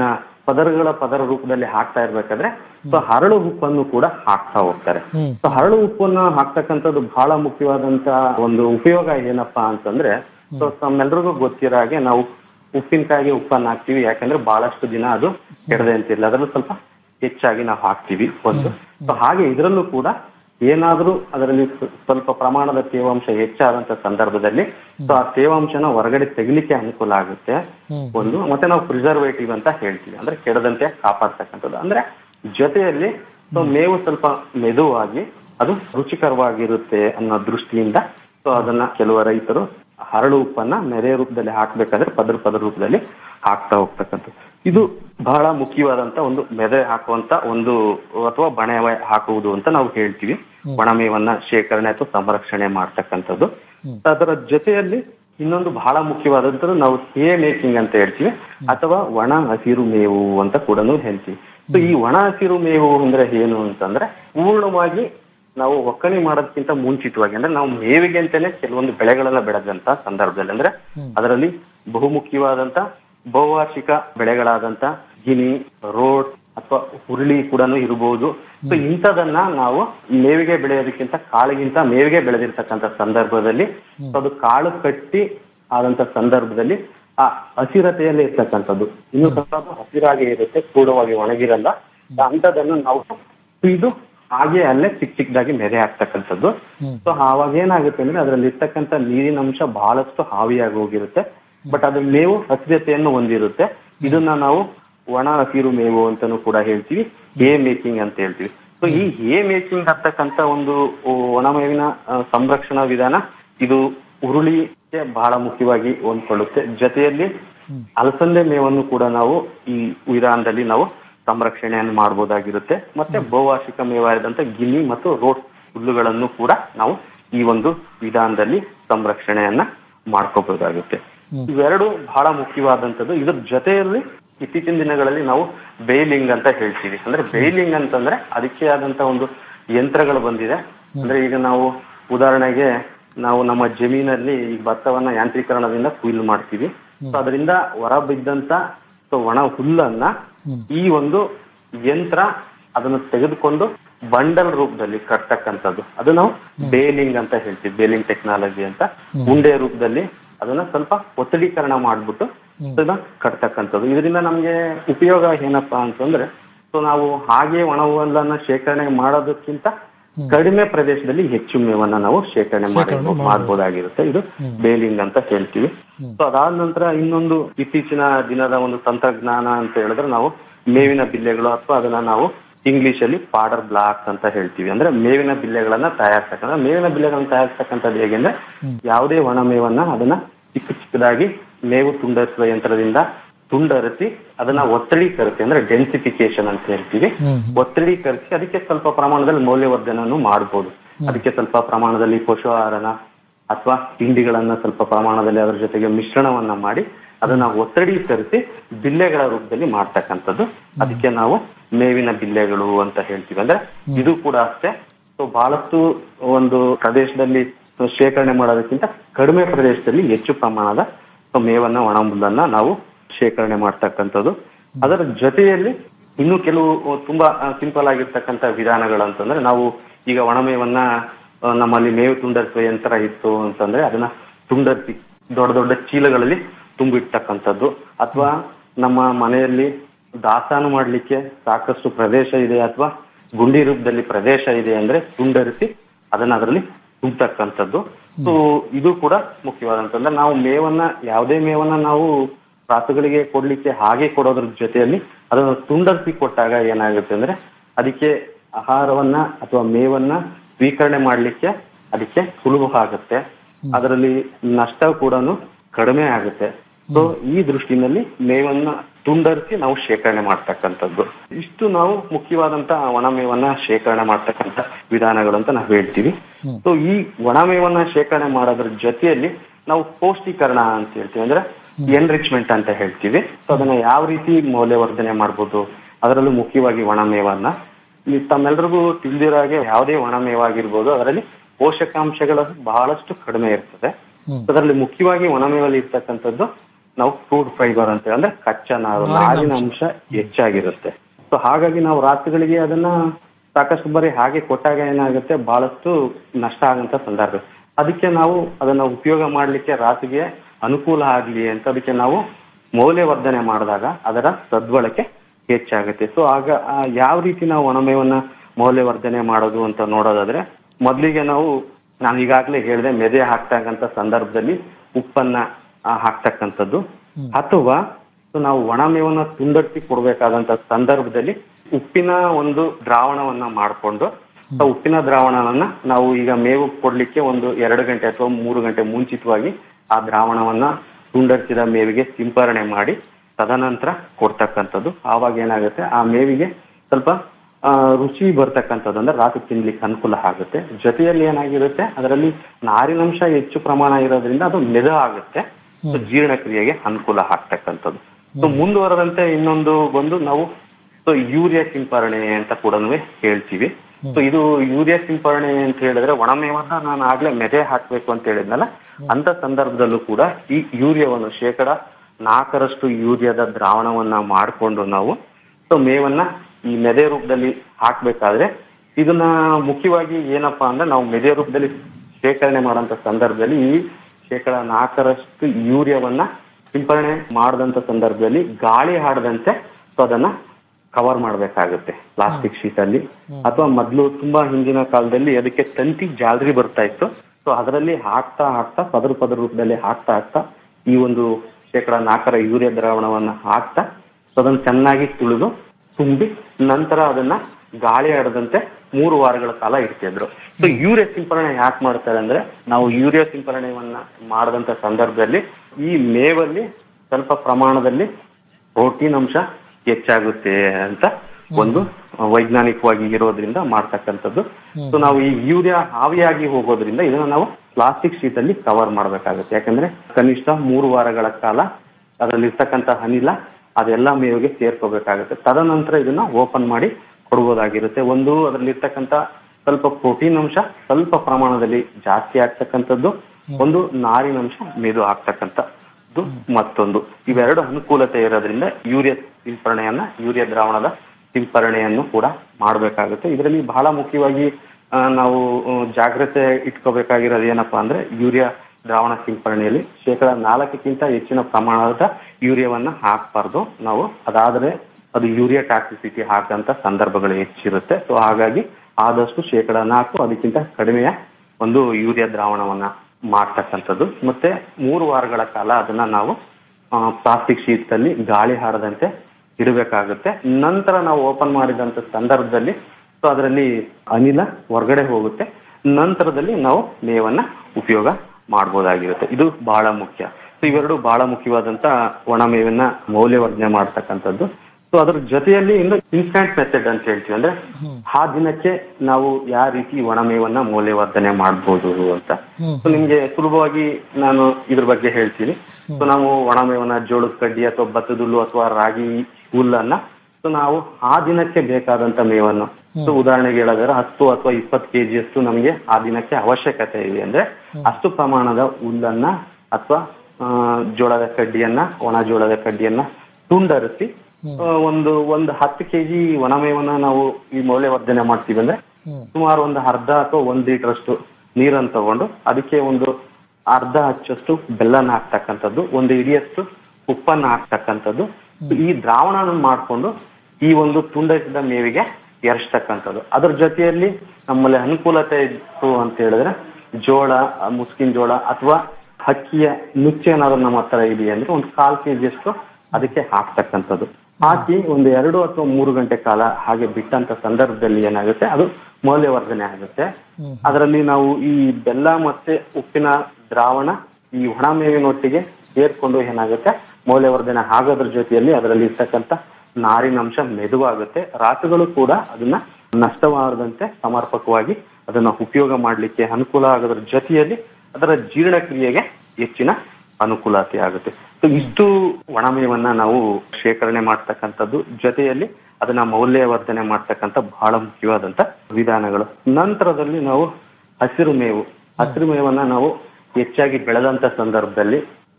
ಪದರಗಳ ಪದರ ರೂಪದಲ್ಲಿ ಹಾಕ್ತಾ ಇರ್ಬೇಕಾದ್ರೆ ಸೊ ಹರಳು ಉಪ್ಪನ್ನು ಕೂಡ ಹಾಕ್ತಾ ಹೋಗ್ತಾರೆ ಸೊ ಹರಳು ಉಪ್ಪನ್ನು ಹಾಕ್ತಕ್ಕಂಥದ್ದು ಬಹಳ ಮುಖ್ಯವಾದಂತ ಒಂದು ಉಪಯೋಗ ಏನಪ್ಪಾ ಅಂತಂದ್ರೆ ಸೊ ತಮ್ಮೆಲ್ರಿಗೂ ಗೊತ್ತಿರೋ ಹಾಗೆ ನಾವು ಉಪ್ಪಿನಕಾಯಿಗೆ ಉಪ್ಪನ್ನು ಹಾಕ್ತಿವಿ ಯಾಕಂದ್ರೆ ಬಹಳಷ್ಟು ದಿನ ಅದು ಕೆಡದೆ ಅಂತಿಲ್ಲ ಅದರಲ್ಲೂ ಸ್ವಲ್ಪ ಹೆಚ್ಚಾಗಿ ನಾವು ಹಾಕ್ತಿವಿ ಒಂದು ಸೊ ಹಾಗೆ ಇದರಲ್ಲೂ ಕೂಡ ಏನಾದ್ರೂ ಅದರಲ್ಲಿ ಸ್ವ- ಸ್ವಲ್ಪ ಪ್ರಮಾಣದ ತೇವಾಂಶ ಹೆಚ್ಚಾದಂತ ಸಂದರ್ಭದಲ್ಲಿ ಸೊ ಆ ತೇವಾಂಶನ ಹೊರಗಡೆ ತೆಗಿಲಿಕ್ಕೆ ಅನುಕೂಲ ಆಗುತ್ತೆ ಒಂದು ಮತ್ತೆ ನಾವು ಪ್ರಿಸರ್ವೇಟಿವ್ ಅಂತ ಹೇಳ್ತೀವಿ ಅಂದ್ರೆ ಕೆಡದಂತೆ ಕಾಪಾಡ್ತಕ್ಕಂಥದ್ದು ಅಂದ್ರೆ ಜೊತೆಯಲ್ಲಿ ಸೊ ಮೇವು ಸ್ವಲ್ಪ ಮೆದುವಾಗಿ ಅದು ರುಚಿಕರವಾಗಿರುತ್ತೆ ಅನ್ನೋ ದೃಷ್ಟಿಯಿಂದ ಸೊ ಅದನ್ನ ಕೆಲವು ರೈತರು ಹರಳು ಉಪ್ಪನ್ನ ನೆರೆ ರೂಪದಲ್ಲಿ ಹಾಕ್ಬೇಕಾದ್ರೆ ಪದರ ಪದರ ರೂಪದಲ್ಲಿ ಹಾಕ್ತಾ ಹೋಗ್ತಕ್ಕಂಥದ್ದು ಇದು ಬಹಳ ಮುಖ್ಯವಾದಂತ ಒಂದು ಮೆದೆ ಹಾಕುವಂತ ಒಂದು ಅಥವಾ ಬಣೆ ಹಾಕುವುದು ಅಂತ ನಾವು ಹೇಳ್ತೀವಿ ಒಣಮೇವನ್ನ ಶೇಖರಣೆ ಅಥವಾ ಸಂರಕ್ಷಣೆ ಮಾಡ್ತಕ್ಕಂಥದ್ದು ಅದರ ಜೊತೆಯಲ್ಲಿ ಇನ್ನೊಂದು ಬಹಳ ಮುಖ್ಯವಾದಂಥದ್ದು ನಾವು ಹೇ ಮೇಕಿಂಗ್ ಅಂತ ಹೇಳ್ತೀವಿ ಅಥವಾ ಒಣ ಹಸಿರು ಮೇವು ಅಂತ ಕೂಡ ಹೇಳ್ತೀವಿ ಸೊ ಈ ಒಣ ಹಸಿರು ಮೇವು ಅಂದ್ರೆ ಏನು ಅಂತಂದ್ರೆ ಪೂರ್ಣವಾಗಿ ನಾವು ಒಕ್ಕಣೆ ಮಾಡೋದಕ್ಕಿಂತ ಮುಂಚಿತವಾಗಿ ಅಂದ್ರೆ ನಾವು ಮೇವಿಗೆ ಅಂತಾನೆ ಕೆಲವೊಂದು ಬೆಳೆಗಳನ್ನ ಬೆಳೆದಂತ ಸಂದರ್ಭದಲ್ಲಿ ಅಂದ್ರೆ ಅದರಲ್ಲಿ ಬಹುಮುಖ್ಯವಾದಂತ ಬಹುವಾರ್ಷಿಕ ಬೆಳೆಗಳಾದಂತ ಗಿನಿ ರೋಡ್ ಅಥವಾ ಹುರುಳಿ ಕೂಡ ಇರಬಹುದು ಸೊ ಇಂಥದನ್ನ ನಾವು ಮೇವಿಗೆ ಬೆಳೆಯೋದಕ್ಕಿಂತ ಕಾಳಿಗಿಂತ ಮೇವಿಗೆ ಬೆಳೆದಿರ್ತಕ್ಕಂಥ ಸಂದರ್ಭದಲ್ಲಿ ಸೊ ಅದು ಕಾಳು ಕಟ್ಟಿ ಆದಂತ ಸಂದರ್ಭದಲ್ಲಿ ಆ ಹಸಿರತೆಯಲ್ಲಿ ಇರ್ತಕ್ಕಂಥದ್ದು ಇನ್ನು ಸ್ವಲ್ಪ ಅದು ಹಸಿರಾಗಿ ಇರುತ್ತೆ ಪೂರ್ಣವಾಗಿ ಒಣಗಿರಲ್ಲ ಅಂಥದನ್ನು ನಾವು ಇದು ಹಾಗೆ ಅಲ್ಲೇ ಚಿಕ್ಕ ಚಿಕ್ಕದಾಗಿ ಮೆರೆ ಹಾಕ್ತಕ್ಕಂಥದ್ದು ಸೊ ಆವಾಗ ಏನಾಗುತ್ತೆ ಅಂದ್ರೆ ಅದರಲ್ಲಿ ಇರ್ತಕ್ಕಂಥ ನೀರಿನ ಅಂಶ ಬಹಳಷ್ಟು ಹಾವಿಯಾಗಿ ಹೋಗಿರುತ್ತೆ ಬಟ್ ಅದು ಮೇವು ಹಸಿರತೆಯನ್ನು ಹೊಂದಿರುತ್ತೆ ಇದನ್ನ ನಾವು ಒಣ ಹಸಿರು ಮೇವು ಅಂತಾನು ಕೂಡ ಹೇಳ್ತೀವಿ ಹೇ ಮೇಕಿಂಗ್ ಅಂತ ಹೇಳ್ತೀವಿ ಸೊ ಈ ಹೇ ಮೇಕಿಂಗ್ ಆಗ್ತಕ್ಕಂತ ಒಂದು ಒಣ ಮೇವಿನ ಆ, ಸಂರಕ್ಷಣಾ ವಿಧಾನ ಇದು ಉರುಳಿಗೆ ಬಹಳ ಮುಖ್ಯವಾಗಿ ಹೊಂದ್ಕೊಳ್ಳುತ್ತೆ ಜೊತೆಯಲ್ಲಿ ಅಲಸಂದೆ ಮೇವನ್ನು ಕೂಡ ನಾವು ಈ ವಿಧಾನದಲ್ಲಿ ನಾವು ಸಂರಕ್ಷಣೆಯನ್ನು ಮಾಡಬಹುದಾಗಿರುತ್ತೆ ಮತ್ತೆ ಬಹುವಾರ್ಷಿಕ ಮೇವಾದಂತ ಗಿನಿ ಮತ್ತು ರೋಡ್ ಹುಲ್ಲುಗಳನ್ನು ಕೂಡ ನಾವು ಈ ಒಂದು ವಿಧಾನದಲ್ಲಿ ಸಂರಕ್ಷಣೆಯನ್ನ ಮಾಡ್ಕೋಬಹುದಾಗುತ್ತೆ ಇವೆರಡು ಬಹಳ ಮುಖ್ಯವಾದಂತದ್ದು ಇದ್ರ ಜೊತೆಯಲ್ಲಿ ಇತ್ತೀಚಿನ ದಿನಗಳಲ್ಲಿ ನಾವು ಬೇಲಿಂಗ್ ಅಂತ ಹೇಳ್ತೀವಿ ಅಂದ್ರೆ ಬೇಲಿಂಗ್ ಅಂತಂದ್ರೆ ಅದಕ್ಕೆ ಆದಂತ ಒಂದು ಯಂತ್ರಗಳು ಬಂದಿದೆ ಅಂದ್ರೆ ಈಗ ನಾವು ಉದಾಹರಣೆಗೆ ನಾವು ನಮ್ಮ ಜಮೀನಲ್ಲಿ ಈ ಭತ್ತವನ್ನ ಯಾಂತ್ರೀಕರಣದಿಂದ ಕುಯ್ಲು ಮಾಡ್ತೀವಿ ಸೊ ಅದರಿಂದ ಹೊರ ಬಿದ್ದಂತ ಸೊ ಒಣ ಹುಲ್ಲನ್ನ ಈ ಒಂದು ಯಂತ್ರ ಅದನ್ನು ತೆಗೆದುಕೊಂಡು ಬಂಡಲ್ ರೂಪದಲ್ಲಿ ಕಟ್ತಕ್ಕಂಥದ್ದು ಅದು ನಾವು ಬೇಲಿಂಗ್ ಅಂತ ಹೇಳ್ತೀವಿ ಬೇಲಿಂಗ್ ಟೆಕ್ನಾಲಜಿ ಅಂತ ಉಂಡೆ ರೂಪದಲ್ಲಿ ಅದನ್ನ ಸ್ವಲ್ಪ ಒತ್ತಡೀಕರಣ ಮಾಡ್ಬಿಟ್ಟು ಅದನ್ನ ಕಟ್ತಕ್ಕಂಥದ್ದು ಇದರಿಂದ ನಮ್ಗೆ ಉಪಯೋಗ ಏನಪ್ಪಾ ಅಂತಂದ್ರೆ ಸೊ ನಾವು ಹಾಗೆ ಒಣ ಹುಲ್ಲನ್ನ ಶೇಖರಣೆ ಮಾಡೋದಕ್ಕಿಂತ ಕಡಿಮೆ ಪ್ರದೇಶದಲ್ಲಿ ಹೆಚ್ಚು ಮೇವನ್ನ ನಾವು ಶೇಖರಣೆ ಮಾಡಿ ಮಾಡಬಹುದಾಗಿರುತ್ತೆ ಇದು ಬೇಲಿಂಗ್ ಅಂತ ಹೇಳ್ತೀವಿ ಸೊ ಅದಾದ ನಂತರ ಇನ್ನೊಂದು ಇತ್ತೀಚಿನ ದಿನದ ಒಂದು ತಂತ್ರಜ್ಞಾನ ಅಂತ ಹೇಳಿದ್ರೆ ನಾವು ಮೇವಿನ ಬಿಲ್ಲೆಗಳು ಅಥವಾ ಅದನ್ನ ನಾವು ಇಂಗ್ಲಿಷ್ ಅಲ್ಲಿ ಪಾಡರ್ ಬ್ಲಾಕ್ಸ್ ಅಂತ ಹೇಳ್ತೀವಿ ಅಂದ್ರೆ ಮೇವಿನ ಬಿಲ್ಲೆಗಳನ್ನ ತಯಾರಿಸ್ತಕ್ಕಂಥ ಮೇವಿನ ಬಿಲ್ಲೆಗಳನ್ನ ತಯಾರಿಸ್ತಕ್ಕಂಥದ್ದು ಹೇಗೆ ಅಂದ್ರೆ ಯಾವುದೇ ಒಣ ಮೇವನ್ನ ಅದನ್ನ ಚಿಕ್ಕ ಚಿಕ್ಕದಾಗಿ ಮೇವು ತುಂಡರಿಸುವ ಯಂತ್ರದಿಂದ ತುಂಡರಿಸಿ ಅದನ್ನ ಒತ್ತಡೀಕರಿಸಿ ಅಂದ್ರೆ ಡೆನ್ಸಿಫಿಕೇಶನ್ ಅಂತ ಹೇಳ್ತೀವಿ ಒತ್ತಡೀಕರಿಸಿ ಅದಕ್ಕೆ ಸ್ವಲ್ಪ ಪ್ರಮಾಣದಲ್ಲಿ ಮೌಲ್ಯವರ್ಧನೆಯನ್ನು ಮಾಡಬಹುದು ಅದಕ್ಕೆ ಸ್ವಲ್ಪ ಪ್ರಮಾಣದಲ್ಲಿ ಪಶು ಆಹಾರನ ಅಥವಾ ತಿಂಡಿಗಳನ್ನ ಸ್ವಲ್ಪ ಪ್ರಮಾಣದಲ್ಲಿ ಅದರ ಜೊತೆಗೆ ಮಿಶ್ರಣವನ್ನ ಮಾಡಿ ಅದನ್ನ ಒತ್ತಡೀಕರಿಸಿ ಬಿಲ್ಲೆಗಳ ರೂಪದಲ್ಲಿ ಮಾಡ್ತಕ್ಕಂಥದ್ದು ಅದಕ್ಕೆ ನಾವು ಮೇವಿನ ಬಿಲ್ಲೆಗಳು ಅಂತ ಹೇಳ್ತೀವಿ ಅಂದ್ರೆ ಇದು ಕೂಡ ಅಷ್ಟೇ ಸೊ ಬಹಳಷ್ಟು ಒಂದು ಪ್ರದೇಶದಲ್ಲಿ ಶೇಖರಣೆ ಮಾಡೋದಕ್ಕಿಂತ ಕಡಿಮೆ ಪ್ರದೇಶದಲ್ಲಿ ಹೆಚ್ಚು ಪ್ರಮಾಣದ ಮೇವನ್ನ ಒಣ ಹುಲ್ಲನ್ನ ನಾವು ಶೇಖರಣೆ ಮಾಡ್ತಕ್ಕಂಥದ್ದು ಅದರ ಜೊತೆಯಲ್ಲಿ ಇನ್ನು ಕೆಲವು ತುಂಬಾ ಸಿಂಪಲ್ ಆಗಿರ್ತಕ್ಕಂಥ ವಿಧಾನಗಳು ಅಂತಂದ್ರೆ ನಾವು ಈಗ ಒಣಮೇವನ್ನ ಆ, ನಮ್ಮಲ್ಲಿ ಮೇವು ತುಂಡರಿಸುವ ಯಂತ್ರ ಇತ್ತು ಅಂತಂದ್ರೆ ಅದನ್ನ ತುಂಡರಿಸಿ ದೊಡ್ಡ ದೊಡ್ಡ ಚೀಲಗಳಲ್ಲಿ ತುಂಬಿಡ್ತಕ್ಕಂಥದ್ದು ಅಥವಾ ನಮ್ಮ ಮನೆಯಲ್ಲಿ ದಾಸ್ತಾನು ಮಾಡ್ಲಿಕ್ಕೆ ಸಾಕಷ್ಟು ಪ್ರದೇಶ ಇದೆ ಅಥವಾ ಗುಂಡಿ ರೂಪದಲ್ಲಿ ಪ್ರದೇಶ ಇದೆ ಅಂದ್ರೆ ತುಂಡರಿಸಿ ಅದನ್ನ ಅದರಲ್ಲಿ ತುಂಬತಕ್ಕಂಥದ್ದು ಸೊ ಇದು ಕೂಡ ಮುಖ್ಯವಾದಂತಂದ್ರೆ ನಾವು ಮೇವನ್ನ ಯಾವುದೇ ಮೇವನ್ನ ನಾವು ಪ್ರಾತುಗಳಿಗೆ ಕೊಡ್ಲಿಕ್ಕೆ ಹಾಗೆ ಕೊಡೋದ್ರ ಜೊತೆಯಲ್ಲಿ ಅದನ್ನು ತುಂಡರಿಸಿ ಕೊಟ್ಟಾಗ ಏನಾಗುತ್ತೆ ಅಂದ್ರೆ ಅದಕ್ಕೆ ಆಹಾರವನ್ನ ಅಥವಾ ಮೇವನ್ನ ಸ್ವೀಕರಣೆ ಮಾಡ್ಲಿಕ್ಕೆ ಅದಕ್ಕೆ ಸುಲಭ ಆಗುತ್ತೆ ಅದರಲ್ಲಿ ನಷ್ಟ ಕೂಡ ಕಡಿಮೆ ಆಗುತ್ತೆ ಸೊ ಈ ದೃಷ್ಟಿನಲ್ಲಿ ಮೇವನ್ನ ತುಂಡರಿಸಿ ನಾವು ಶೇಖರಣೆ ಮಾಡ್ತಕ್ಕಂಥದ್ದು ಇಷ್ಟು ನಾವು ಮುಖ್ಯವಾದಂತ ಒಣ ಮೇವನ್ನ ಶೇಖರಣೆ ಮಾಡ್ತಕ್ಕಂಥ ವಿಧಾನಗಳು ಅಂತ ನಾವು ಹೇಳ್ತೀವಿ ಸೊ ಈ ಒಣ ಮೇವನ್ನ ಶೇಖರಣೆ ಮಾಡೋದ್ರ ಜೊತೆಯಲ್ಲಿ ನಾವು ಪೌಷ್ಟೀಕರಣ ಅಂತ ಹೇಳ್ತೀವಿ ಅಂದ್ರೆ ಎನ್ರಿಚ್ಮೆಂಟ್ ಅಂತ ಹೇಳ್ತೀವಿ ಸೊ ಅದನ್ನ ಯಾವ ರೀತಿ ಮೌಲ್ಯವರ್ಧನೆ ಮಾಡ್ಬೋದು ಅದರಲ್ಲೂ ಮುಖ್ಯವಾಗಿ ಒಣ ಮೇವನ್ನ ಈ ತಮ್ಮೆಲ್ರಿಗೂ ತಿಳಿದಿರೋ ಹಾಗೆ ಯಾವುದೇ ಒಣ ಮೇವಾಗಿರ್ಬೋದು ಅದರಲ್ಲಿ ಪೋಷಕಾಂಶಗಳು ಬಹಳಷ್ಟು ಕಡಿಮೆ ಇರ್ತದೆ ಅದರಲ್ಲಿ ಮುಖ್ಯವಾಗಿ ಒಣ ಮೇವಲ್ಲಿ ಇರ್ತಕ್ಕಂಥದ್ದು ನಾವು ಫ್ರೂಟ್ ಫೈಬರ್ ಅಂತ ಹೇಳಿ ಅಂದ್ರೆ ಕಚ್ಚಾ ನಾರು ನಾರಿನ ಅಂಶ ಹೆಚ್ಚಾಗಿರುತ್ತೆ ಸೊ ಹಾಗಾಗಿ ನಾವು ರಾತ್ರಿಗಳಿಗೆ ಅದನ್ನ ಸಾಕಷ್ಟು ಬಾರಿ ಹಾಗೆ ಕೊಟ್ಟಾಗ ಏನಾಗುತ್ತೆ ಬಹಳಷ್ಟು ನಷ್ಟ ಆಗಂತ ಸಂದರ್ಭ ಅದಕ್ಕೆ ನಾವು ಅದನ್ನ ಉಪಯೋಗ ಮಾಡ್ಲಿಕ್ಕೆ ರಾತ್ರಿಗೆ ಅನುಕೂಲ ಆಗ್ಲಿ ಅಂತ ಅದಕ್ಕೆ ನಾವು ಮೌಲ್ಯವರ್ಧನೆ ಮಾಡಿದಾಗ ಅದರ ಸದ್ಬಳಕೆ ಹೆಚ್ಚಾಗುತ್ತೆ ಸೊ ಆಗ ಆ, ಯಾವ ರೀತಿ ನಾವು ಒಣಮೇವನ್ನ ಮೌಲ್ಯವರ್ಧನೆ ಮಾಡೋದು ಅಂತ ನೋಡೋದಾದ್ರೆ ಮೊದಲಿಗೆ ನಾವು ನಾನು ಈಗಾಗಲೇ ಹೇಳಿದೆ ಮೆದೆ ಹಾಕ್ತಕ್ಕಂಥ ಸಂದರ್ಭದಲ್ಲಿ ಉಪ್ಪನ್ನ ಆ, ಹಾಕ್ತಕ್ಕಂಥದ್ದು ಅಥವಾ ಸೊ ನಾವು ಒಣಮೇವನ್ನ ತುಂಡಟ್ಟಿ ಕೊಡ್ಬೇಕಾದಂತ ಸಂದರ್ಭದಲ್ಲಿ ಉಪ್ಪಿನ ಒಂದು ದ್ರಾವಣವನ್ನ ಮಾಡಿಕೊಂಡು ಸೊ ಉಪ್ಪಿನ ದ್ರಾವಣವನ್ನ ನಾವು ಈಗ ಮೇವು ಕೊಡ್ಲಿಕ್ಕೆ ಒಂದು ಎರಡು ಗಂಟೆ ಅಥವಾ ಮೂರು ಗಂಟೆ ಮುಂಚಿತವಾಗಿ ಆ ದ್ರಾವಣವನ್ನ ತುಂಡರಿಸಿದ ಮೇವಿಗೆ ಸಿಂಪರಣೆ ಮಾಡಿ ತದನಂತರ ಕೊಡ್ತಕ್ಕಂಥದ್ದು ಆವಾಗ ಏನಾಗುತ್ತೆ ಆ ಮೇವಿಗೆ ಸ್ವಲ್ಪ ಆ, ರುಚಿ ಬರ್ತಕ್ಕಂಥದ್ದು ಅಂದ್ರೆ ರಾತ್ರಿ ತಿನ್ಲಿಕ್ಕೆ ಅನುಕೂಲ ಆಗುತ್ತೆ ಜೊತೆಯಲ್ಲಿ ಏನಾಗಿರುತ್ತೆ ಅದರಲ್ಲಿ ನಾರಿನಂಶ ಹೆಚ್ಚು ಪ್ರಮಾಣ ಇರೋದ್ರಿಂದ ಅದು ಮೆದ ಆಗುತ್ತೆ ಸೊ ಜೀರ್ಣಕ್ರಿಯೆಗೆ ಅನುಕೂಲ ಆಗ್ತಕ್ಕಂಥದ್ದು ಸೊ ಮುಂದುವರೆದಂತೆ ಇನ್ನೊಂದು ಬಂದು ನಾವು ಸೊ ಯೂರಿಯಾ ಸಿಂಪರಣೆ ಅಂತ ಕೂಡ ಹೇಳ್ತೀವಿ ಸೊ ಇದು ಯೂರಿಯಾ ಸಿಂಪರಣೆ ಅಂತ ಹೇಳಿದ್ರೆ ಒಣಮೇವನ್ನ ನಾನು ಆಗ್ಲೇ ಮೆದೆ ಹಾಕ್ಬೇಕು ಅಂತ ಹೇಳಿದ್ನಲ್ಲ ಅಂತ ಸಂದರ್ಭದಲ್ಲೂ ಕೂಡ ಈ ಯೂರಿಯಾವನ್ನು ಶೇಕಡ ನಾಲ್ಕರಷ್ಟು ಯೂರಿಯಾದ ದ್ರಾವಣವನ್ನ ಮಾಡಿಕೊಂಡು ನಾವು ಸೊ ಮೇವನ್ನ ಈ ಮೆದೆ ರೂಪದಲ್ಲಿ ಹಾಕ್ಬೇಕಾದ್ರೆ ಇದನ್ನ ಮುಖ್ಯವಾಗಿ ಏನಪ್ಪಾ ಅಂದ್ರೆ ನಾವು ಮೆದೆ ರೂಪದಲ್ಲಿ ಶೇಖರಣೆ ಮಾಡೋಂಥ ಸಂದರ್ಭದಲ್ಲಿ ಈ ಶೇಕಡ ನಾಲ್ಕರಷ್ಟು ಯೂರಿಯಾವನ್ನ ಸಿಂಪರಣೆ ಮಾಡದಂತ ಸಂದರ್ಭದಲ್ಲಿ ಗಾಳಿ ಆಡದಂತೆ ಸೊ ಅದನ್ನ ಕವರ್ ಮಾಡಬೇಕಾಗುತ್ತೆ ಪ್ಲಾಸ್ಟಿಕ್ ಶೀಟ್ ಅಲ್ಲಿ ಅಥವಾ ಮೊದಲು ತುಂಬಾ ಹಿಂದಿನ ಕಾಲದಲ್ಲಿ ಅದಕ್ಕೆ ತಂತಿ ಜಾಲರಿ ಬರ್ತಾ ಇತ್ತು ಸೊ ಅದರಲ್ಲಿ ಹಾಕ್ತಾ ಹಾಕ್ತಾ ಪದರ ಪದರ ರೂಪದಲ್ಲಿ ಹಾಕ್ತಾ ಹಾಕ್ತಾ ಈ ಒಂದು ಶೇಕಡ ನಾಲ್ಕರ ಯೂರಿಯಾ ದ್ರಾವಣವನ್ನ ಹಾಕ್ತಾ ಸೊ ಅದನ್ನ ಚೆನ್ನಾಗಿ ತುಳಿದು ತುಂಬಿ ನಂತರ ಅದನ್ನ ಗಾಳಿ ಆಡದಂತೆ ಮೂರು ವಾರಗಳ ಕಾಲ ಇಡ್ತಿದ್ರು ಸೊ ಯೂರಿಯಾ ಸಿಂಪರಣೆ ಯಾಕೆ ಮಾಡ್ತಾರೆ ಅಂದ್ರೆ ನಾವು ಯೂರಿಯಾ ಸಿಂಪರಣೆಯನ್ನ ಮಾಡದಂತ ಸಂದರ್ಭದಲ್ಲಿ ಈ ಮೇವಲ್ಲಿ ಸ್ವಲ್ಪ ಪ್ರಮಾಣದಲ್ಲಿ ಪ್ರೋಟೀನ್ ಅಂಶ ಹೆಚ್ಚಾಗುತ್ತೆ ಅಂತ ಒಂದು ವೈಜ್ಞಾನಿಕವಾಗಿ ಇರೋದ್ರಿಂದ ಮಾಡ್ತಕ್ಕಂಥದ್ದು ಸೊ ನಾವು ಈ ಯೂರಿಯಾ ಆವಿಯಾಗಿ ಹೋಗೋದ್ರಿಂದ ಇದನ್ನ ನಾವು ಪ್ಲಾಸ್ಟಿಕ್ ಶೀಟ್ ಅಲ್ಲಿ ಕವರ್ ಮಾಡ್ಬೇಕಾಗುತ್ತೆ ಯಾಕಂದ್ರೆ ಕನಿಷ್ಠ ಮೂರು ವಾರಗಳ ಕಾಲ ಅದರಲ್ಲಿರ್ತಕ್ಕಂಥ ಅನಿಲ ಅದೆಲ್ಲ ಮೇವಿಗೆ ಸೇರ್ಕೋಬೇಕಾಗುತ್ತೆ ತದನಂತರ ಇದನ್ನ ಓಪನ್ ಮಾಡಿ ಕೊಡ್ಬೋದಾಗಿರುತ್ತೆ ಒಂದು ಅದರಲ್ಲಿರ್ತಕ್ಕಂಥ ಸ್ವಲ್ಪ ಪ್ರೋಟೀನ್ ಅಂಶ ಸ್ವಲ್ಪ ಪ್ರಮಾಣದಲ್ಲಿ ಜಾಸ್ತಿ ಆಗ್ತಕ್ಕಂಥದ್ದು ಒಂದು ನಾರಿನಂಶ ಮೆದು ಆಗ್ತಕ್ಕಂಥದ್ದು ಮತ್ತೊಂದು ಇವೆರಡು ಅನುಕೂಲತೆ ಇರೋದ್ರಿಂದ ಯೂರಿಯಾ ಸಿಂಪರಣೆಯನ್ನ ಯೂರಿಯಾ ದ್ರಾವಣದ ಸಿಂಪರಣೆಯನ್ನು ಕೂಡ ಮಾಡಬೇಕಾಗುತ್ತೆ ಇದರಲ್ಲಿ ಬಹಳ ಮುಖ್ಯವಾಗಿ ಆ, ನಾವು ಆ, ಜಾಗ್ರತೆ ಇಟ್ಕೋಬೇಕಾಗಿರೋದು ಏನಪ್ಪಾ ಅಂದ್ರೆ ಯೂರಿಯಾ ದ್ರಾವಣ ಸಿಂಪರಣೆಯಲ್ಲಿ ಶೇಕಡ ನಾಲ್ಕಕ್ಕಿಂತ ಹೆಚ್ಚಿನ ಪ್ರಮಾಣದ ಯೂರಿಯಾವನ್ನ ಹಾಕಬಾರ್ದು ನಾವು ಅದಾದ್ರೆ ಅದು ಯೂರಿಯಾ ಟಾಕ್ಸಿಸಿಟಿ ಹಾಕಂತ ಸಂದರ್ಭಗಳು ಹೆಚ್ಚಿರುತ್ತೆ ಸೊ ಹಾಗಾಗಿ ಆದಷ್ಟು ಶೇಕಡ ನಾಲ್ಕು ಅದಕ್ಕಿಂತ ಕಡಿಮೆಯ ಒಂದು ಯೂರಿಯಾ ದ್ರಾವಣವನ್ನ ಮಾಡ್ತಕ್ಕಂಥದ್ದು ಮತ್ತೆ ಮೂರು ವಾರಗಳ ಕಾಲ ಅದನ್ನ ನಾವು ಪ್ಲಾಸ್ಟಿಕ್ ಶೀಟ್ ಅಲ್ಲಿ ಗಾಳಿ ಹಾರದಂತೆ ಇಡಬೇಕಾಗುತ್ತೆ ನಂತರ ನಾವು ಓಪನ್ ಮಾಡಿದಂತ ಸಂದರ್ಭದಲ್ಲಿ ಸೊ ಅದರಲ್ಲಿ ಅನಿಲ ಹೊರಗಡೆ ಹೋಗುತ್ತೆ ನಂತರದಲ್ಲಿ ನಾವು ಮೇವನ್ನ ಉಪಯೋಗ ಮಾಡಬಹುದಾಗಿರುತ್ತೆ ಇದು ಬಹಳ ಮುಖ್ಯ ಸೊ ಇವೆರಡು ಬಹಳ ಮುಖ್ಯವಾದಂತ ಒಣ ಮೇವನ್ನ ಮೌಲ್ಯವರ್ಧನೆ ಮಾಡ್ತಕ್ಕಂಥದ್ದು ಸೊ ಅದ್ರ ಜೊತೆಯಲ್ಲಿ ಇನ್ನು ಇನ್ಸ್ಟಂಟ್ ಮೆಥಡ್ ಅಂತ ಹೇಳ್ತೀವಿ ಅಂದ್ರೆ ಆ ದಿನಕ್ಕೆ ನಾವು ಯಾವ ರೀತಿ ಒಣ ಮೇವನ್ನ ಮೌಲ್ಯವರ್ಧನೆ ಮಾಡಬಹುದು ಅಂತ ಸೊ ನಿಮ್ಗೆ ಸುಲಭವಾಗಿ ನಾನು ಇದ್ರ ಬಗ್ಗೆ ಹೇಳ್ತೀನಿ ಸೊ ನಾವು ಒಣ ಮೇವನ್ನ ಜೋಳದ ಕಡ್ಡಿ ಅಥವಾ ಭತ್ತದ ಹುಲ್ಲು ಅಥವಾ ರಾಗಿ ಹುಲ್ಲನ್ನ ಸೊ ನಾವು ಆ ದಿನಕ್ಕೆ ಬೇಕಾದಂತ ಮೇವನ್ನು ಸೊ ಉದಾಹರಣೆಗೆ ಹೇಳೋದಾದ್ರೆ ಹತ್ತು ಅಥವಾ ಇಪ್ಪತ್ತು ಕೆಜಿ ಅಷ್ಟು ನಮಗೆ ಆ ದಿನಕ್ಕೆ ಅವಶ್ಯಕತೆ ಇದೆ ಅಂದ್ರೆ ಅಷ್ಟು ಪ್ರಮಾಣದ ಹುಲ್ಲನ್ನ ಅಥವಾ ಆ, ಜೋಳದ ಕಡ್ಡಿಯನ್ನ ಒಣ ಜೋಳದ ಕಡ್ಡಿಯನ್ನ ತುಂಡರಿಸಿ ಆ, ಒಂದು ಒಂದು ಹತ್ತು ಕೆಜಿ ಒಣಮೇವನ್ನ ನಾವು ಈ ಮೌಲ್ಯವರ್ಧನೆ ಮಾಡ್ತೀವಿ ಅಂದ್ರೆ ಸುಮಾರು ಒಂದು ಅರ್ಧ ಅಥವಾ ಒಂದ್ ಲೀಟರ್ ಅಷ್ಟು ನೀರನ್ನು ತಗೊಂಡು ಅದಕ್ಕೆ ಒಂದು ಅರ್ಧ ಹಚ್ಚಷ್ಟು ಬೆಲ್ಲನ ಹಾಕ್ತಕ್ಕಂಥದ್ದು ಒಂದು ಇಡಿಯಷ್ಟು ಉಪ್ಪನ್ನ ಹಾಕ್ತಕ್ಕಂಥದ್ದು ಈ ದ್ರಾವಣ ಮಾಡ್ಕೊಂಡು ಈ ಒಂದು ತುಂಡರಿಸಿದ ಮೇವಿಗೆ ಎರಸ್ತಕ್ಕಂಥದ್ದು ಅದ್ರ ಜೊತೆಯಲ್ಲಿ ನಮ್ಮಲ್ಲಿ ಅನುಕೂಲತೆ ಇತ್ತು ಅಂತ ಹೇಳಿದ್ರೆ ಜೋಳ ಆ, ಮುಸ್ಕಿನ ಜೋಳ ಅಥವಾ ಹಕ್ಕಿಯ ನುಚ್ಚು ಏನಾದ್ರು ನಮ್ಮ ಹತ್ರ ಇದೆ ಅಂದ್ರೆ ಒಂದು ಕಾಲ್ ಕೆಜಿಯಷ್ಟು ಅದಕ್ಕೆ ಹಾಕ್ತಕ್ಕಂಥದ್ದು ಹಾಕಿ ಒಂದು ಎರಡು ಅಥವಾ ಮೂರು ಗಂಟೆ ಕಾಲ ಹಾಗೆ ಬಿಟ್ಟಂತ ಸಂದರ್ಭದಲ್ಲಿ ಏನಾಗುತ್ತೆ ಅದು ಮೌಲ್ಯವರ್ಧನೆ ಆಗುತ್ತೆ ಅದರಲ್ಲಿ ನಾವು ಈ ಬೆಲ್ಲ ಮತ್ತೆ ಉಪ್ಪಿನ ದ್ರಾವಣ ಈ ಒಣ ಮೇವಿನೊಟ್ಟಿಗೆ ಸೇರ್ಕೊಂಡು ಏನಾಗುತ್ತೆ ಮೌಲ್ಯವರ್ಧನೆ ಆಗೋದ್ರ ಜೊತೆಯಲ್ಲಿ ಅದರಲ್ಲಿ ಇರ್ತಕ್ಕಂಥ ನಾರಿನಂಶ ಮೆದುವಾಗುತ್ತೆ ರಾಸುಗಳು ಕೂಡ ಅದನ್ನ ನಷ್ಟವಾಗದಂತೆ ಸಮರ್ಪಕವಾಗಿ ಅದನ್ನ ಉಪಯೋಗ ಮಾಡ್ಲಿಕ್ಕೆ ಅನುಕೂಲ ಆಗೋದ್ರ ಜೊತೆಯಲ್ಲಿ ಅದರ ಜೀರ್ಣಕ್ರಿಯೆಗೆ ಹೆಚ್ಚಿನ ಅನುಕೂಲತೆ ಆಗುತ್ತೆ ಸೊ ಇಷ್ಟು ಒಣಮೇವನ್ನ ನಾವು ಶೇಖರಣೆ ಮಾಡ್ತಕ್ಕಂಥದ್ದು ಜೊತೆಯಲ್ಲಿ ಅದನ್ನ ಮೌಲ್ಯವರ್ಧನೆ ಮಾಡ್ತಕ್ಕಂಥ ಬಹಳ ಮುಖ್ಯವಾದಂತ ವಿಧಾನಗಳು ನಂತರದಲ್ಲಿ ನಾವು ಹಸಿರು ಮೇವು ಹಸಿರು ಮೇವನ್ನ ನಾವು ಹೆಚ್ಚಾಗಿ ಬೆಳೆದಂತ ಸಂದರ್ಭದಲ್ಲಿ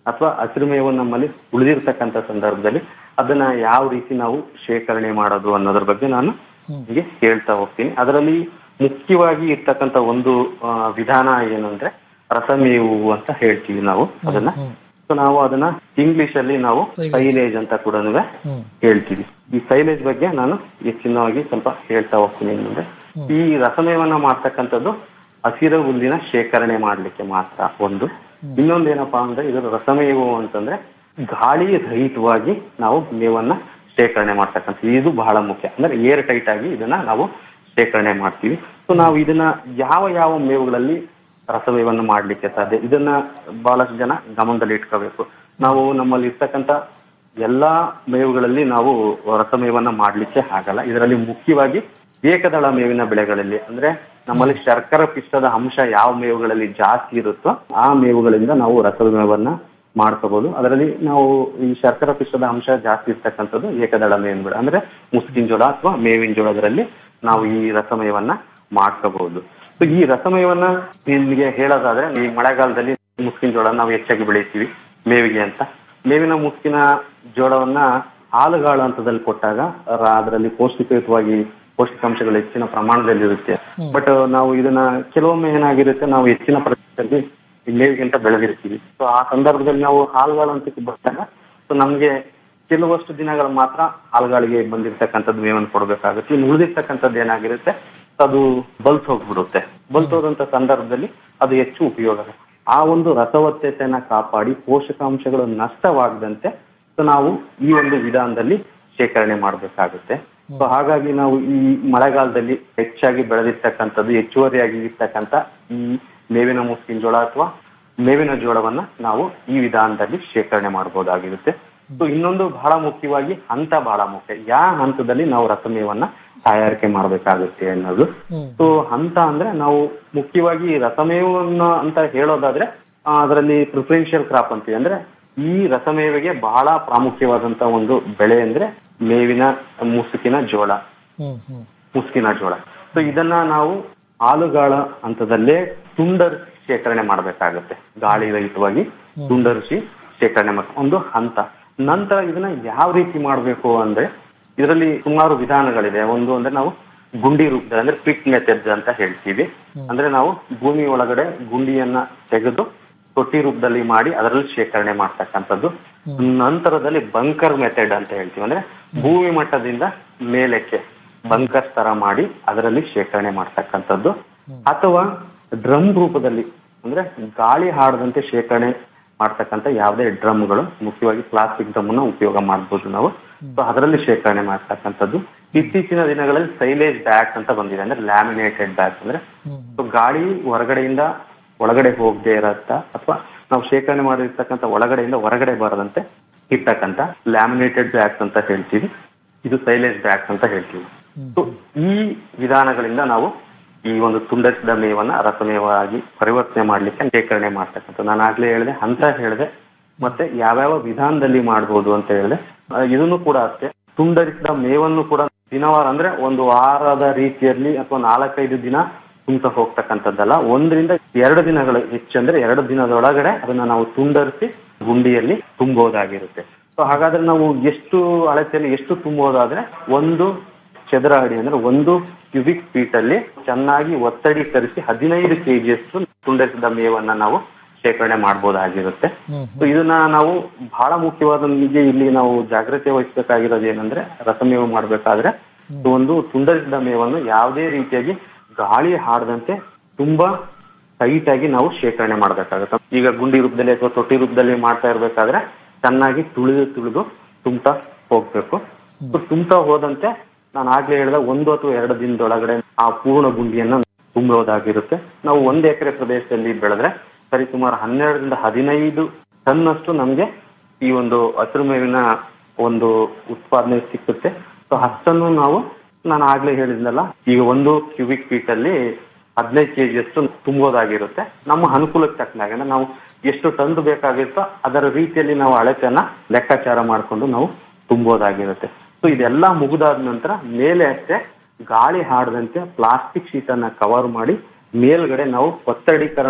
ಅಥವಾ ಹಸಿರು ಮೇವು ನಮ್ಮಲ್ಲಿ ಉಳಿದಿರ್ತಕ್ಕಂಥ ಸಂದರ್ಭದಲ್ಲಿ ಅದನ್ನ ಯಾವ ರೀತಿ ನಾವು ಶೇಖರಣೆ ಮಾಡೋದು ಅನ್ನೋದ್ರ ಬಗ್ಗೆ ನಾನು ನಿಮಗೆ ಹೇಳ್ತಾ ಹೋಗ್ತೀನಿ ಅದರಲ್ಲಿ ಮುಖ್ಯವಾಗಿ ಇರ್ತಕ್ಕಂಥ ಒಂದು ಆ, ವಿಧಾನ ಏನಂದ್ರೆ ರಸಮೇವು ಅಂತ ಹೇಳ್ತೀವಿ ನಾವು ಅದನ್ನ ಸೊ ನಾವು ಅದನ್ನ ಇಂಗ್ಲಿಷ್ ಅಲ್ಲಿ ನಾವು ಸೈಲೇಜ್ ಅಂತ ಕೂಡ ಹೇಳ್ತೀವಿ ಈ ಸೈಲೇಜ್ ಬಗ್ಗೆ ನಾನು ಹೆಚ್ಚಿನವಾಗಿ ಸ್ವಲ್ಪ ಹೇಳ್ತಾ ಹೋಗ್ತೀನಿ ಏನಂದ್ರೆ ಈ ರಸಮೇವನ್ನ ಮಾಡ್ತಕ್ಕಂಥದ್ದು ಹಸಿರು ಹುಲ್ಲಿನ ಶೇಖರಣೆ ಮಾಡ್ಲಿಕ್ಕೆ ಮಾತ್ರ ಒಂದು ಇನ್ನೊಂದೇನಪ್ಪಾ ಅಂದ್ರೆ ಇದರ ರಸಮೇವು ಅಂತಂದ್ರೆ ಗಾಳಿ ರಹಿತವಾಗಿ ನಾವು ಮೇವನ್ನ ಶೇಖರಣೆ ಮಾಡ್ತಕ್ಕಂಥ ಇದು ಬಹಳ ಮುಖ್ಯ ಅಂದ್ರೆ ಏರ್ ಟೈಟ್ ಆಗಿ ಇದನ್ನ ನಾವು ಶೇಖರಣೆ ಮಾಡ್ತೀವಿ ಸೊ ನಾವು ಇದನ್ನ ಯಾವ ಯಾವ ಮೇವುಗಳಲ್ಲಿ ರಸಮೇವನ್ನು ಮಾಡ್ಲಿಕ್ಕೆ ಸಾಧ್ಯ ಇದನ್ನ ಬಹಳಷ್ಟು ಜನ ಗಮನದಲ್ಲಿ ಇಟ್ಕೋಬೇಕು ನಾವು ನಮ್ಮಲ್ಲಿ ಇರ್ತಕ್ಕಂಥ ಎಲ್ಲಾ ಮೇವುಗಳಲ್ಲಿ ನಾವು ರಸಮೇವನ್ನ ಮಾಡ್ಲಿಕ್ಕೆ ಆಗಲ್ಲ ಇದರಲ್ಲಿ ಮುಖ್ಯವಾಗಿ ಏಕದಳ ಮೇವಿನ ಬೆಳೆಗಳಲ್ಲಿ ಅಂದ್ರೆ ನಮ್ಮಲ್ಲಿ ಶರ್ಕರ ಪಿಷ್ಟದ ಅಂಶ ಯಾವ ಮೇವುಗಳಲ್ಲಿ ಜಾಸ್ತಿ ಇರುತ್ತೋ ಆ ಮೇವುಗಳಿಂದ ನಾವು ರಸಮೇವನ್ನ ಮಾಡ್ಕೋಬಹುದು ಅದರಲ್ಲಿ ನಾವು ಈ ಶರ್ಕರ ಪಿಷ್ಟದ ಅಂಶ ಜಾಸ್ತಿ ಇರ್ತಕ್ಕಂಥದ್ದು ಏಕದಳ ಮೇವಿನ ಬೆಳೆ ಅಂದ್ರೆ ಮುಸ್ಕಿನ ಜೋಳ ಅಥವಾ ಮೇವಿನ ಜೋಳದಲ್ಲಿ ನಾವು ಈ ರಸಮಯವನ್ನ ಮಾಡ್ಕೋಬಹುದು ಸೊ ಈ ರಸಮಯವನ್ನ ನಿಮಗೆ ಹೇಳೋದಾದ್ರೆ ಈ ಮಳೆಗಾಲದಲ್ಲಿ ಮುಸ್ಕಿನ ಜೋಳ ನಾವು ಹೆಚ್ಚಾಗಿ ಬೆಳಿತೀವಿ ಮೇವಿಗೆ ಅಂತ ಮೇವಿನ ಮುಸ್ಕಿನ ಜೋಳವನ್ನ ಹಾಲುಗಾಳ ಹಂತದಲ್ಲಿ ಕೊಟ್ಟಾಗ ರ- ಅದರಲ್ಲಿ ಪೌಷ್ಟಿಕಯುತವಾಗಿ ಪೌಷ್ಟಿಕಾಂಶಗಳು ಹೆಚ್ಚಿನ ಪ್ರಮಾಣದಲ್ಲಿ ಇರುತ್ತೆ ಬಟ್ ನಾವು ಇದನ್ನ ಕೆಲವೊಮ್ಮೆ ಏನಾಗಿರುತ್ತೆ ನಾವು ಹೆಚ್ಚಿನ ಪ್ರದೇಶದಲ್ಲಿ ಈ ಮೇವಿಗಿಂತ ಬೆಳೆದಿರ್ತೀವಿ ಸೊ ಆ ಸಂದರ್ಭದಲ್ಲಿ ನಾವು ಹಾಲುಗಾಳ ಹಂತಕ್ಕೆ ಬಂದಾಗ ಸೊ ನಮ್ಗೆ ಕೆಲವಷ್ಟು ದಿನಗಳು ಮಾತ್ರ ಹಾಲುಗಾಳಿಗೆ ಬಂದಿರ್ತಕ್ಕಂಥದ್ದು ಮೇವನ್ನು ಕೊಡಬೇಕಾಗುತ್ತೆ ಇನ್ನು ಉಳಿದಿರ್ತಕ್ಕಂಥದ್ದು ಏನಾಗಿರುತ್ತೆ ಅದು ಬಲ್ತ್ ಹೋಗ್ಬಿಡುತ್ತೆ ಬಲ್ತ್ ಹೋದಂತ ಸಂದರ್ಭದಲ್ಲಿ ಅದು ಹೆಚ್ಚು ಉಪಯೋಗ ಆ ಒಂದು ರಸವತ್ತತೆಯನ್ನ ಕಾಪಾಡಿ ಪೋಷಕಾಂಶಗಳು ನಷ್ಟವಾಗದಂತೆ ಸೊ ನಾವು ಈ ಒಂದು ವಿಧಾನದಲ್ಲಿ ಶೇಖರಣೆ ಮಾಡಬೇಕಾಗುತ್ತೆ ಸೊ ಹಾಗಾಗಿ ನಾವು ಈ ಮಳೆಗಾಲದಲ್ಲಿ ಹೆಚ್ಚಾಗಿ ಬೆಳೆದಿರ್ತಕ್ಕಂಥದ್ದು ಹೆಚ್ಚುವರಿಯಾಗಿ ಇರ್ತಕ್ಕಂಥ ಈ ಮೇವಿನ ಮುಸ್ಕಿನ ಜೋಳ ಅಥವಾ ಮೇವಿನ ಜೋಳವನ್ನ ನಾವು ಈ ವಿಧಾನದಲ್ಲಿ ಶೇಖರಣೆ ಮಾಡಬಹುದಾಗಿರುತ್ತೆ ಸೊ ಇನ್ನೊಂದು ಬಹಳ ಮುಖ್ಯವಾಗಿ ಹಂತ ಬಹಳ ಮುಖ್ಯ ಯಾವ ಹಂತದಲ್ಲಿ ನಾವು ರಸಮೇವನ್ನ ತಯಾರಿಕೆ ಮಾಡಬೇಕಾಗುತ್ತೆ ಅನ್ನೋದು ಸೊ ಹಂತ ಅಂದ್ರೆ ನಾವು ಮುಖ್ಯವಾಗಿ ರಸಮೇವನ್ನ ಅಂತ ಹೇಳೋದಾದ್ರೆ ಆ, ಅದರಲ್ಲಿ ಪ್ರಿಫರೆನ್ಷಿಯಲ್ ಕ್ರಾಪ್ ಅಂತೀವಿ ಅಂದ್ರೆ ಈ ರಸಮೇವೆಗೆ ಬಹಳ ಪ್ರಾಮುಖ್ಯವಾದಂತ ಒಂದು ಬೆಳೆ ಅಂದ್ರೆ ಮೇವಿನ ಮುಸುಕಿನ ಜೋಳ ಮುಸ್ಕಿನ ಜೋಳ ಸೊ ಇದನ್ನ ನಾವು ಹಾಲುಗಾಳ ಹಂತದಲ್ಲೇ ತುಂಡರಿಸಿ ಶೇಖರಣೆ ಮಾಡಬೇಕಾಗುತ್ತೆ ಗಾಳಿ ರಹಿತವಾಗಿ ತುಂಡರಿಸಿ ಶೇಖರಣೆ ಮಾಡ ಒಂದು ಹಂತ ನಂತರ ಇದನ್ನ ಯಾವ ರೀತಿ ಮಾಡಬೇಕು ಅಂದ್ರೆ ಇದರಲ್ಲಿ ಸುಮಾರು ವಿಧಾನಗಳಿದೆ ಒಂದು ಅಂದ್ರೆ ನಾವು ಗುಂಡಿ ರೂಪದಲ್ಲಿ ಅಂದ್ರೆ ಪಿಕ್ ಮೆಥಡ್ ಅಂತ ಹೇಳ್ತೀವಿ ಅಂದ್ರೆ ನಾವು ಭೂಮಿ ಒಳಗಡೆ ಗುಂಡಿಯನ್ನ ತೆಗೆದು ತೊಟ್ಟಿ ರೂಪದಲ್ಲಿ ಮಾಡಿ ಅದರಲ್ಲಿ ಶೇಖರಣೆ ಮಾಡ್ತಕ್ಕಂಥದ್ದು ನಂತರದಲ್ಲಿ ಬಂಕರ್ ಮೆಥಡ್ ಅಂತ ಹೇಳ್ತೀವಿ ಅಂದ್ರೆ ಭೂಮಿ ಮಟ್ಟದಿಂದ ಮೇಲಕ್ಕೆ ಬಂಕರ್ ತರ ಮಾಡಿ ಅದರಲ್ಲಿ ಶೇಖರಣೆ ಮಾಡ್ತಕ್ಕಂಥದ್ದು ಅಥವಾ ಡ್ರಮ್ ರೂಪದಲ್ಲಿ ಅಂದ್ರೆ ಗಾಳಿ ಹಾಡದಂತೆ ಶೇಖರಣೆ ಮಾಡ್ತಕ್ಕಂಥ ಯಾವುದೇ ಡ್ರಮ್ಗಳು ಮುಖ್ಯವಾಗಿ ಪ್ಲಾಸ್ಟಿಕ್ ಡ್ರಮ್ ನ ಉಪಯೋಗ ಮಾಡಬಹುದು ನಾವು ಸೊ ಅದರಲ್ಲಿ ಶೇಖರಣೆ ಮಾಡ್ತಕ್ಕಂಥದ್ದು ಇತ್ತೀಚಿನ ದಿನಗಳಲ್ಲಿ ಸೈಲೇಜ್ ಬ್ಯಾಗ್ಸ್ ಅಂತ ಬಂದಿದೆ ಅಂದ್ರೆ ಲ್ಯಾಮಿನೇಟೆಡ್ ಬ್ಯಾಗ್ಸ್ ಅಂದ್ರೆ ಸೊ ಗಾಳಿ ಹೊರಗಡೆಯಿಂದ ಒಳಗಡೆ ಹೋಗದೆ ಇರತ್ತ ಅಥವಾ ನಾವು ಶೇಖರಣೆ ಮಾಡಿರ್ತಕ್ಕಂಥ ಒಳಗಡೆಯಿಂದ ಹೊರಗಡೆ ಬರದಂತೆ ಇರ್ತಕ್ಕಂಥ ಲ್ಯಾಮಿನೇಟೆಡ್ ಬ್ಯಾಗ್ಸ್ ಅಂತ ಹೇಳ್ತೀವಿ ಇದು ಸೈಲೇಜ್ ಬ್ಯಾಗ್ಸ್ ಅಂತ ಹೇಳ್ತೀವಿ ಸೊ ಈ ವಿಧಾನಗಳಿಂದ ನಾವು ಈ ಒಂದು ತುಂಡರಿಸಿದ ಮೇವನ್ನ ರಸಮೇವಾಗಿ ಪರಿವರ್ತನೆ ಮಾಡ್ಲಿಕ್ಕೆ ಶೇಖರಣೆ ಮಾಡ್ತಕ್ಕಂಥ ನಾನು ಆಗ್ಲೇ ಹೇಳಿದೆ ಹಂತ ಹೇಳಿದೆ ಮತ್ತೆ ಯಾವ್ಯಾವ ವಿಧಾನದಲ್ಲಿ ಮಾಡ್ಬೋದು ಅಂತ ಹೇಳಿದೆ ಆ, ಇದನ್ನು ಕೂಡ ಅಷ್ಟೇ ತುಂಡರಿಸಿದ ಮೇವನ್ನು ಕೂಡ ದಿನವಾರ ಅಂದ್ರೆ ಒಂದು ವಾರದ ರೀತಿಯಲ್ಲಿ ಅಥವಾ ನಾಲ್ಕೈದು ದಿನ ತುಂಬ್ತಾ ಹೋಗ್ತಕ್ಕಂಥದ್ದಲ್ಲ ಒಂದರಿಂದ ಎರಡು ದಿನಗಳು ಹೆಚ್ಚಂದ್ರೆ ಎರಡು ದಿನದೊಳಗಡೆ ಅದನ್ನ ನಾವು ತುಂಡರಿಸಿ ಗುಂಡಿಯಲ್ಲಿ ತುಂಬಬಹುದಾಗಿರುತ್ತೆ ಸೊ ಹಾಗಾದ್ರೆ ನಾವು ಎಷ್ಟು ಅಳತೆಯಲ್ಲಿ ಎಷ್ಟು ತುಂಬಬಹುದಾದ್ರೆ ಒಂದು ಚದರ ಅಡಿ ಅಂದ್ರೆ ಒಂದು ಕ್ಯೂಬಿಕ್ ಫೀಟ್ ಅಲ್ಲಿ ಚೆನ್ನಾಗಿ ಒತ್ತಡೀಕರಿಸಿ ಹದಿನೈದು ಕೆಜಿಯಷ್ಟು ತುಂಡರಿಸಿದ ಮೇವನ್ನ ನಾವು ಶೇಖರಣೆ ಮಾಡಬಹುದಾಗಿರುತ್ತೆ ಸೊ ಇದನ್ನ ನಾವು ಬಹಳ ಮುಖ್ಯವಾದ ನಿಮಗೆ ಇಲ್ಲಿ ನಾವು ಜಾಗ್ರತೆ ವಹಿಸಬೇಕಾಗಿರೋದು ಏನಂದ್ರೆ ರಸಮೇವು ಮಾಡ್ಬೇಕಾದ್ರೆ ಸೊ ಒಂದು ತುಂಡರಿಸಿದ ಮೇವನ್ನು ಯಾವುದೇ ರೀತಿಯಾಗಿ ಗಾಳಿ ಹಾಡದಂತೆ ತುಂಬಾ ಟೈಟ್ ಆಗಿ ನಾವು ಶೇಖರಣೆ ಮಾಡ್ಬೇಕಾಗುತ್ತೆ ಈಗ ಗುಂಡಿ ರೂಪದಲ್ಲಿ ಅಥವಾ ತೊಟ್ಟಿ ರೂಪದಲ್ಲಿ ಮಾಡ್ತಾ ಇರ್ಬೇಕಾದ್ರೆ ಚೆನ್ನಾಗಿ ತುಳಿದು ತುಳಿದು ತುಂಬ್ತಾ ಹೋಗ್ಬೇಕು ಸೊ ತುಂಬ್ತಾ ಹೋದಂತೆ ನಾನು ಆಗ್ಲೇ ಹೇಳಿದ ಒಂದು ಅಥವಾ ಎರಡು ದಿನದೊಳಗಡೆ ಆ ಪೂರ್ಣ ಗುಂಡಿಯನ್ನ ತುಂಬಬಹುದಾಗಿರುತ್ತೆ ನಾವು ಒಂದು ಎಕರೆ ಪ್ರದೇಶದಲ್ಲಿ ಬೆಳೆದ್ರೆ ಸರಿ ಸುಮಾರು ಹನ್ನೆರಡರಿಂದ ಹದಿನೈದು ಟನ್ನಷ್ಟು ನಮ್ಗೆ ಈ ಒಂದು ಹಸಿರು ಮೇವಿನ ಒಂದು ಉತ್ಪಾದನೆ ಸಿಕ್ಕುತ್ತೆ ಸೊ ಅಷ್ಟನ್ನು ನಾವು ನಾನು ಆಗ್ಲೇ ಹೇಳಿದ್ನಲ್ಲ ಈಗ ಒಂದು ಕ್ಯೂಬಿಕ್ ಫೀಟ್ ಅಲ್ಲಿ ಹದಿನೈದು ಕೆಜಿಯಷ್ಟು ತುಂಬೋದಾಗಿರುತ್ತೆ ನಮ್ಮ ಅನುಕೂಲಕ್ಕೆ ತಕ್ಕನಾಗ ನಾವು ಎಷ್ಟು ಟನ್ ಬೇಕಾಗಿರುತ್ತೋ ಅದರ ರೀತಿಯಲ್ಲಿ ನಾವು ಅಳತೆಯನ್ನ ಲೆಕ್ಕಾಚಾರ ಮಾಡಿಕೊಂಡು ನಾವು ತುಂಬೋದಾಗಿರುತ್ತೆ ಸೊ ಇದೆಲ್ಲ ಮುಗಿದಾದ ನಂತರ ಮೇಲೆ ಅಷ್ಟೇ ಗಾಳಿ ಹಾಡದಂತೆ ಪ್ಲಾಸ್ಟಿಕ್ ಶೀಟ್ ಅನ್ನ ಕವರ್ ಮಾಡಿ ಮೇಲ್ಗಡೆ ನಾವು ಒತ್ತಡೀಕರಣ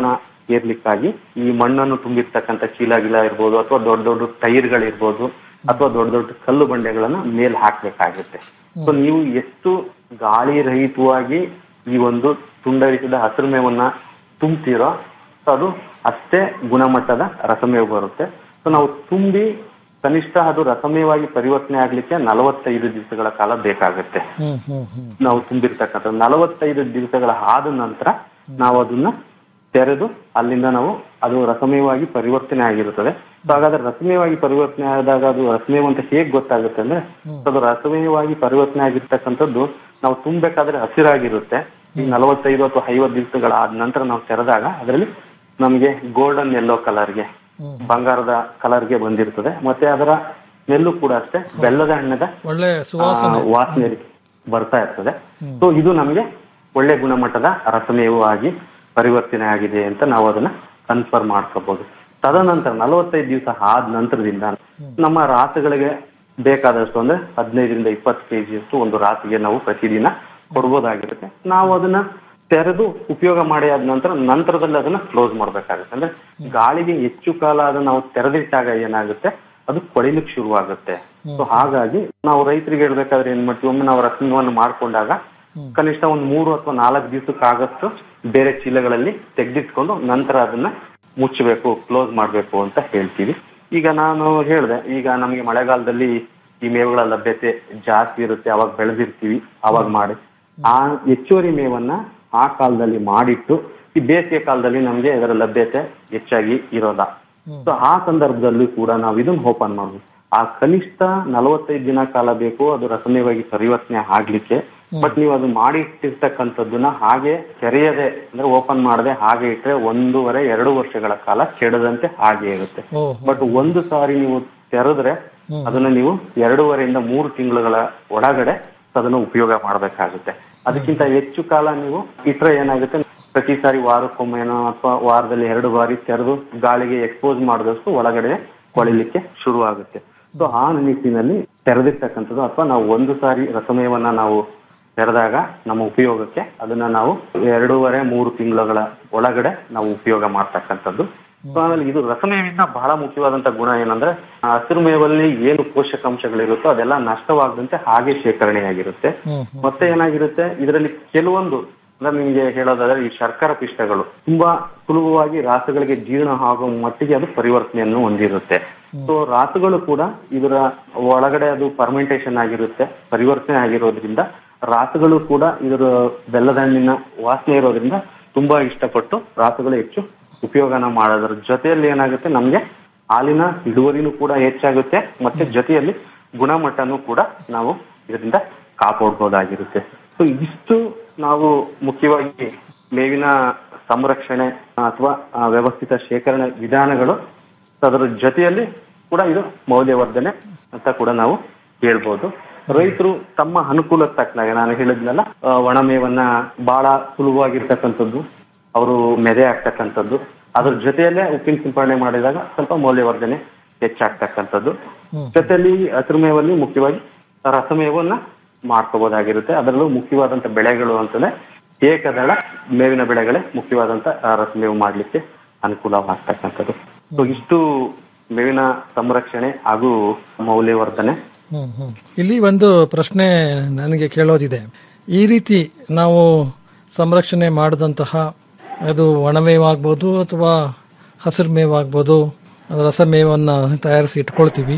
ಏರ್ಲಿಕ್ಕಾಗಿ ಈ ಮಣ್ಣನ್ನು ತುಂಬಿರ್ತಕ್ಕಂಥ ಚೀಲ ಗಿಲ ಇರ್ಬೋದು ಅಥವಾ ದೊಡ್ಡ ದೊಡ್ಡ ಟೈರ್ಗಳಿರ್ಬೋದು ಅಥವಾ ದೊಡ್ಡ ದೊಡ್ಡ ಕಲ್ಲು ಬಂಡೆಗಳನ್ನ ಮೇಲ್ ಹಾಕ್ಬೇಕಾಗುತ್ತೆ ಸೊ ನೀವು ಎಷ್ಟು ಗಾಳಿ ರಹಿತವಾಗಿ ಈ ಒಂದು ತುಂಡರಿಸಿದ ಹಸಿರು ಮೇವನ್ನ ತುಂಬ್ತೀರೋ ಸೊ ಅದು ಅಷ್ಟೇ ಗುಣಮಟ್ಟದ ರಸಮೇವು ಬರುತ್ತೆ ಸೊ ನಾವು ತುಂಬಿ ಕನಿಷ್ಠ ಅದು ರಸಮೇವಾಗಿ ಪರಿವರ್ತನೆ ಆಗ್ಲಿಕ್ಕೆ ನಲವತ್ತೈದು ದಿವಸಗಳ ಕಾಲ ಬೇಕಾಗುತ್ತೆ ಹ್ಮ್ ಹ್ಮ್ ಹ್ಮ್ ನಾವು ತುಂಬಿರ್ತಕ್ಕಂಥ ನಲವತ್ತೈದು ದಿವಸಗಳ ಆದ ನಂತರ ನಾವು ಅದನ್ನ ತೆರೆದು ಅಲ್ಲಿಂದ ನಾವು ಅದು ರಸಮೇವಾಗಿ ಪರಿವರ್ತನೆ ಆಗಿರುತ್ತದೆ ಸೊ ಹಾಗಾದ್ರೆ ರಸಮೇವಾಗಿ ಪರಿವರ್ತನೆ ಆದಾಗ ಅದು ರಸಮೇವ್ ಅಂತ ಹೇಗ್ ಗೊತ್ತಾಗುತ್ತೆ ಅಂದ್ರೆ ಸೊ ಅದು ರಸಮೇವಾಗಿ ಪರಿವರ್ತನೆ ಆಗಿರ್ತಕ್ಕಂಥದ್ದು ನಾವು ತುಂಬಬೇಕಾದ್ರೆ ಹಸಿರಾಗಿರುತ್ತೆ ಈ ನಲವತ್ತೈದು ಅಥವಾ ಐವತ್ತು ದಿವಸಗಳ ಆದ ನಂತರ ನಾವು ತೆರೆದಾಗ ಅದರಲ್ಲಿ ನಮಗೆ ಗೋಲ್ಡನ್ ಯೆಲ್ಲೋ ಕಲರ್ಗೆ ಬಂಗಾರದ ಕಲರ್ಗೆ ಬಂದಿರ್ತದೆ ಮತ್ತೆ ಅದರ ಸ್ಮೆಲ್ಲು ಕೂಡ ಅಷ್ಟೇ ಬೆಲ್ಲದ ಹಣ್ಣದ ಒಳ್ಳೆ ಸುವಾಸನೆ ಆ, ವಾಸನೆ ಬರ್ತಾ ಇರ್ತದೆ ಸೊ ಇದು ನಮಗೆ ಒಳ್ಳೆ ಗುಣಮಟ್ಟದ ರಸಮೇವು ಆಗಿ ಪರಿವರ್ತನೆ ಆಗಿದೆ ಅಂತ ನಾವು ಅದನ್ನ ಕನ್ಫರ್ಮ್ ಮಾಡ್ಕೋಬಹುದು ತದನಂತರ ನಲವತ್ತೈದು ದಿವಸ ಆದ ನಂತರದಿಂದ ನಮ್ಮ ರಾಸುಗಳಿಗೆ ಬೇಕಾದಷ್ಟು ಅಂದ್ರೆ ಹದಿನೈದರಿಂದ ಇಪ್ಪತ್ತು ಕೆಜಿಯಷ್ಟು ಒಂದು ರಾಸಿಗೆ ನಾವು ಪ್ರತಿದಿನ ಕೊಡ್ಬೋದಾಗಿರುತ್ತೆ ನಾವು ಅದನ್ನ ತೆರೆದು ಉಪಯೋಗ ಮಾಡಿ ಆದ ನಂತರ ನಂತರದಲ್ಲಿ ಅದನ್ನ ಕ್ಲೋಸ್ ಮಾಡ್ಬೇಕಾಗುತ್ತೆ ಅಂದ್ರೆ ಗಾಳಿಗೆ ಹೆಚ್ಚು ಕಾಲ ಅದನ್ನ ನಾವು ತೆರೆದಿಟ್ಟಾಗ ಏನಾಗುತ್ತೆ ಅದು ಕೊಳಿಲಿಕ್ಕೆ ಶುರುವಾಗುತ್ತೆ ಸೊ ಹಾಗಾಗಿ ನಾವು ರೈತರಿಗೆ ಹೇಳ್ಬೇಕಾದ್ರೆ ಏನ್ ಮಾಡ್ತೀವಿ ಒಮ್ಮೆ ನಾವು ರಸಮವನ್ನು ಮಾಡ್ಕೊಂಡಾಗ ಕನಿಷ್ಠ ಒಂದು ಮೂರು ಅಥವಾ ನಾಲ್ಕು ದಿವಸಕ್ಕಾಗಷ್ಟು ಬೇರೆ ಚೀಲಗಳಲ್ಲಿ ತೆಗೆದಿಟ್ಕೊಂಡು ನಂತರ ಅದನ್ನ ಮುಚ್ಚಬೇಕು ಕ್ಲೋಸ್ ಮಾಡ್ಬೇಕು ಅಂತ ಹೇಳ್ತೀವಿ ಈಗ ನಾನು ಹೇಳಿದೆ ಈಗ ನಮಗೆ ಮಳೆಗಾಲದಲ್ಲಿ ಈ ಮೇವುಗಳ ಲಭ್ಯತೆ ಜಾಸ್ತಿ ಇರುತ್ತೆ ಅವಾಗ ಬೆಳೆದಿರ್ತೀವಿ ಅವಾಗ ಮಾಡಿ ಆ ಹೆಚ್ಚುವರಿ ಮೇವನ್ನ ಆ ಕಾಲದಲ್ಲಿ ಮಾಡಿಟ್ಟು ಈ ಬೇಸಿಗೆ ಕಾಲದಲ್ಲಿ ನಮ್ಗೆ ಇದರ ಲಭ್ಯತೆ ಹೆಚ್ಚಾಗಿ ಇರೋದ ಸೊ ಆ ಸಂದರ್ಭದಲ್ಲೂ ಕೂಡ ನಾವು ಇದನ್ನ ಓಪನ್ ಮಾಡ್ಬೋದು ಆ ಕನಿಷ್ಠ ನಲವತ್ತೈದು ದಿನ ಕಾಲ ಬೇಕು ಅದು ರಸಮೇವಾಗಿ ಪರಿವರ್ತನೆ ಆಗ್ಲಿಕ್ಕೆ ಬಟ್ ನೀವು ಅದು ಮಾಡಿ ಇಟ್ಟಿರ್ತಕ್ಕಂಥದ್ದನ್ನ ಹಾಗೆ ತೆರೆಯದೆ ಅಂದ್ರೆ ಓಪನ್ ಮಾಡದೆ ಹಾಗೆ ಇಟ್ರೆ ಒಂದೂವರೆ ಎರಡು ವರ್ಷಗಳ ಕಾಲ ಕೆಡದಂತೆ ಹಾಗೆ ಇರುತ್ತೆ ಓಹ್ ಬಟ್ ಒಂದು ಸಾರಿ ನೀವು ತೆರೆದ್ರೆ ಅದನ್ನ ನೀವು ಎರಡೂವರೆಯಿಂದ ಮೂರು ತಿಂಗಳುಗಳ ಒಳಗಡೆ ಅದನ್ನು ಉಪಯೋಗ ಮಾಡಬೇಕಾಗುತ್ತೆ ಅದಕ್ಕಿಂತ ಹೆಚ್ಚು ಕಾಲ ನೀವು ಇಟ್ರೆ ಏನಾಗುತ್ತೆ ಪ್ರತಿ ಸಾರಿ ವಾರಕ್ಕೊಮ್ಮೆನೋ ಅಥವಾ ವಾರದಲ್ಲಿ ಎರಡು ಬಾರಿ ತೆರೆದು ಗಾಳಿಗೆ ಎಕ್ಸ್ಪೋಸ್ ಮಾಡಿದಷ್ಟು ಒಳಗಡೆ ಕೊಳಿಲಿಕ್ಕೆ ಶುರು ಆಗುತ್ತೆ ಸೊ ಆ ನಿಟ್ಟಿನಲ್ಲಿ ತೆರೆದಿರ್ತಕ್ಕಂಥದ್ದು ಅಥವಾ ನಾವು ಒಂದು ಸಾರಿ ರಸಮಯವನ್ನ ನಾವು ತೆರೆದಾಗ ನಮ್ಮ ಉಪಯೋಗಕ್ಕೆ ಅದನ್ನ ನಾವು ಎರಡೂವರೆ ಮೂರು ತಿಂಗಳುಗಳ ಒಳಗಡೆ ನಾವು ಉಪಯೋಗ ಮಾಡ್ತಕ್ಕಂಥದ್ದು ಸೊ ಆಮೇಲೆ ಇದು ರಸಮೇವಿನ ಬಹಳ ಮುಖ್ಯವಾದಂತ ಗುಣ ಏನಂದ್ರೆ ಆ ಹಸಿರು ಮೇವಲ್ಲಿ ಏನು ಪೋಷಕಾಂಶಗಳಿರುತ್ತೋ ಅದೆಲ್ಲ ನಷ್ಟವಾಗದಂತೆ ಹಾಗೆ ಶೇಖರಣೆಯಾಗಿರುತ್ತೆ ಮತ್ತೆ ಏನಾಗಿರುತ್ತೆ ಇದರಲ್ಲಿ ಕೆಲವೊಂದು ಅಂದ್ರೆ ನಿಮ್ಗೆ ಹೇಳೋದಾದ್ರೆ ಈ ಶರ್ಕರ ಪಿಷ್ಟಗಳು ತುಂಬಾ ಸುಲಭವಾಗಿ ರಾಸುಗಳಿಗೆ ಜೀರ್ಣ ಆಗುವ ಮಟ್ಟಿಗೆ ಅದು ಪರಿವರ್ತನೆಯನ್ನು ಹೊಂದಿರುತ್ತೆ ಸೊ ರಾಸುಗಳು ಕೂಡ ಇದರ ಒಳಗಡೆ ಅದು ಫರ್ಮೆಂಟೇಶನ್ ಆಗಿರುತ್ತೆ ಪರಿವರ್ತನೆ ಆಗಿರೋದ್ರಿಂದ ರಾಸುಗಳು ಕೂಡ ಇದರ ಬೆಲ್ಲದ ಹಣ್ಣಿನ ವಾಸನೆ ಇರೋದ್ರಿಂದ ತುಂಬಾ ಇಷ್ಟಪಟ್ಟು ರಾಸುಗಳು ಹೆಚ್ಚು ಉಪಯೋಗನ ಮಾಡೋದ್ರ ಜೊತೆಯಲ್ಲಿ ಏನಾಗುತ್ತೆ ನಮ್ಗೆ ಹಾಲಿನ ಇಳುವರಿನೂ ಕೂಡ ಹೆಚ್ಚಾಗುತ್ತೆ ಮತ್ತೆ ಜೊತೆಯಲ್ಲಿ ಗುಣಮಟ್ಟನೂ ಕೂಡ ನಾವು ಇದರಿಂದ ಕಾಪಾಡ್ಬೋದಾಗಿರುತ್ತೆ ಸೊ ಇಷ್ಟು ನಾವು ಮುಖ್ಯವಾಗಿ ಮೇವಿನ ಸಂರಕ್ಷಣೆ ಅಥವಾ ಆ, ವ್ಯವಸ್ಥಿತ ಶೇಖರಣೆ ವಿಧಾನಗಳು ಅದರ ಜೊತೆಯಲ್ಲಿ ಕೂಡ ಇದು ಮೌಲ್ಯವರ್ಧನೆ ಅಂತ ಕೂಡ ನಾವು ಹೇಳ್ಬೋದು ರೈತರು ತಮ್ಮ ಅನುಕೂಲಕ್ಕೆ ತಕ್ಕನಾಗೆ ನಾನು ಹೇಳಿದ್ನಲ್ಲ ಆ, ಒಣಮೇವನ್ನ ಬಹಳ ಸುಲಭವಾಗಿರ್ತಕ್ಕಂಥದ್ದು ಅವರು ಮೆದೆ ಆಗ್ತಕ್ಕಂಥದ್ದು ಅದ್ರ ಜೊತೆಯಲ್ಲೇ ಉಪ್ಪಿನ ಸಿಂಪಡಣೆ ಮಾಡಿದಾಗ ಸ್ವಲ್ಪ ಮೌಲ್ಯವರ್ಧನೆ ಹೆಚ್ಚಾಗ್ತಕ್ಕಂಥದ್ದು ಜೊತೆಯಲ್ಲಿ ಹಸಿರು ಮೇವಲ್ಲಿ ಮುಖ್ಯವಾಗಿ ರಸಮೇವನ್ನ ಮಾಡ್ಕೋಬಹುದಾಗಿರುತ್ತೆ ಅದರಲ್ಲೂ ಮುಖ್ಯವಾದಂತ ಬೆಳೆಗಳು ಅಂತಂದ್ರೆ ಏಕದಳ ಮೇವಿನ ಬೆಳೆಗಳೇ ಮುಖ್ಯವಾದಂತ ಆ, ರಸಮೇವು ಮಾಡ್ಲಿಕ್ಕೆ ಅನುಕೂಲವಾಗ್ತಕ್ಕಂಥದ್ದು ಸೊ ಇಷ್ಟು ಮೇವಿನ ಸಂರಕ್ಷಣೆ ಹಾಗೂ ಮೌಲ್ಯವರ್ಧನೆ ಹ್ಮ್, ಹ್ಮ್. ಇಲ್ಲಿ ಒಂದು ಪ್ರಶ್ನೆ ನನಗೆ ಕೇಳೋದಿದೆ ಈ ರೀತಿ ನಾವು ಸಂರಕ್ಷಣೆ ಮಾಡಿದಂತಹ ಅದು ಒಣಮೇವಾಗ್ಬೋದು ಅಥವಾ ಹಸಿರು ಮೇವಾಗ್ಬೋದು ಅದು ರಸಮೇವನ್ನು ತಯಾರಿಸಿ ಇಟ್ಕೊಳ್ತೀವಿ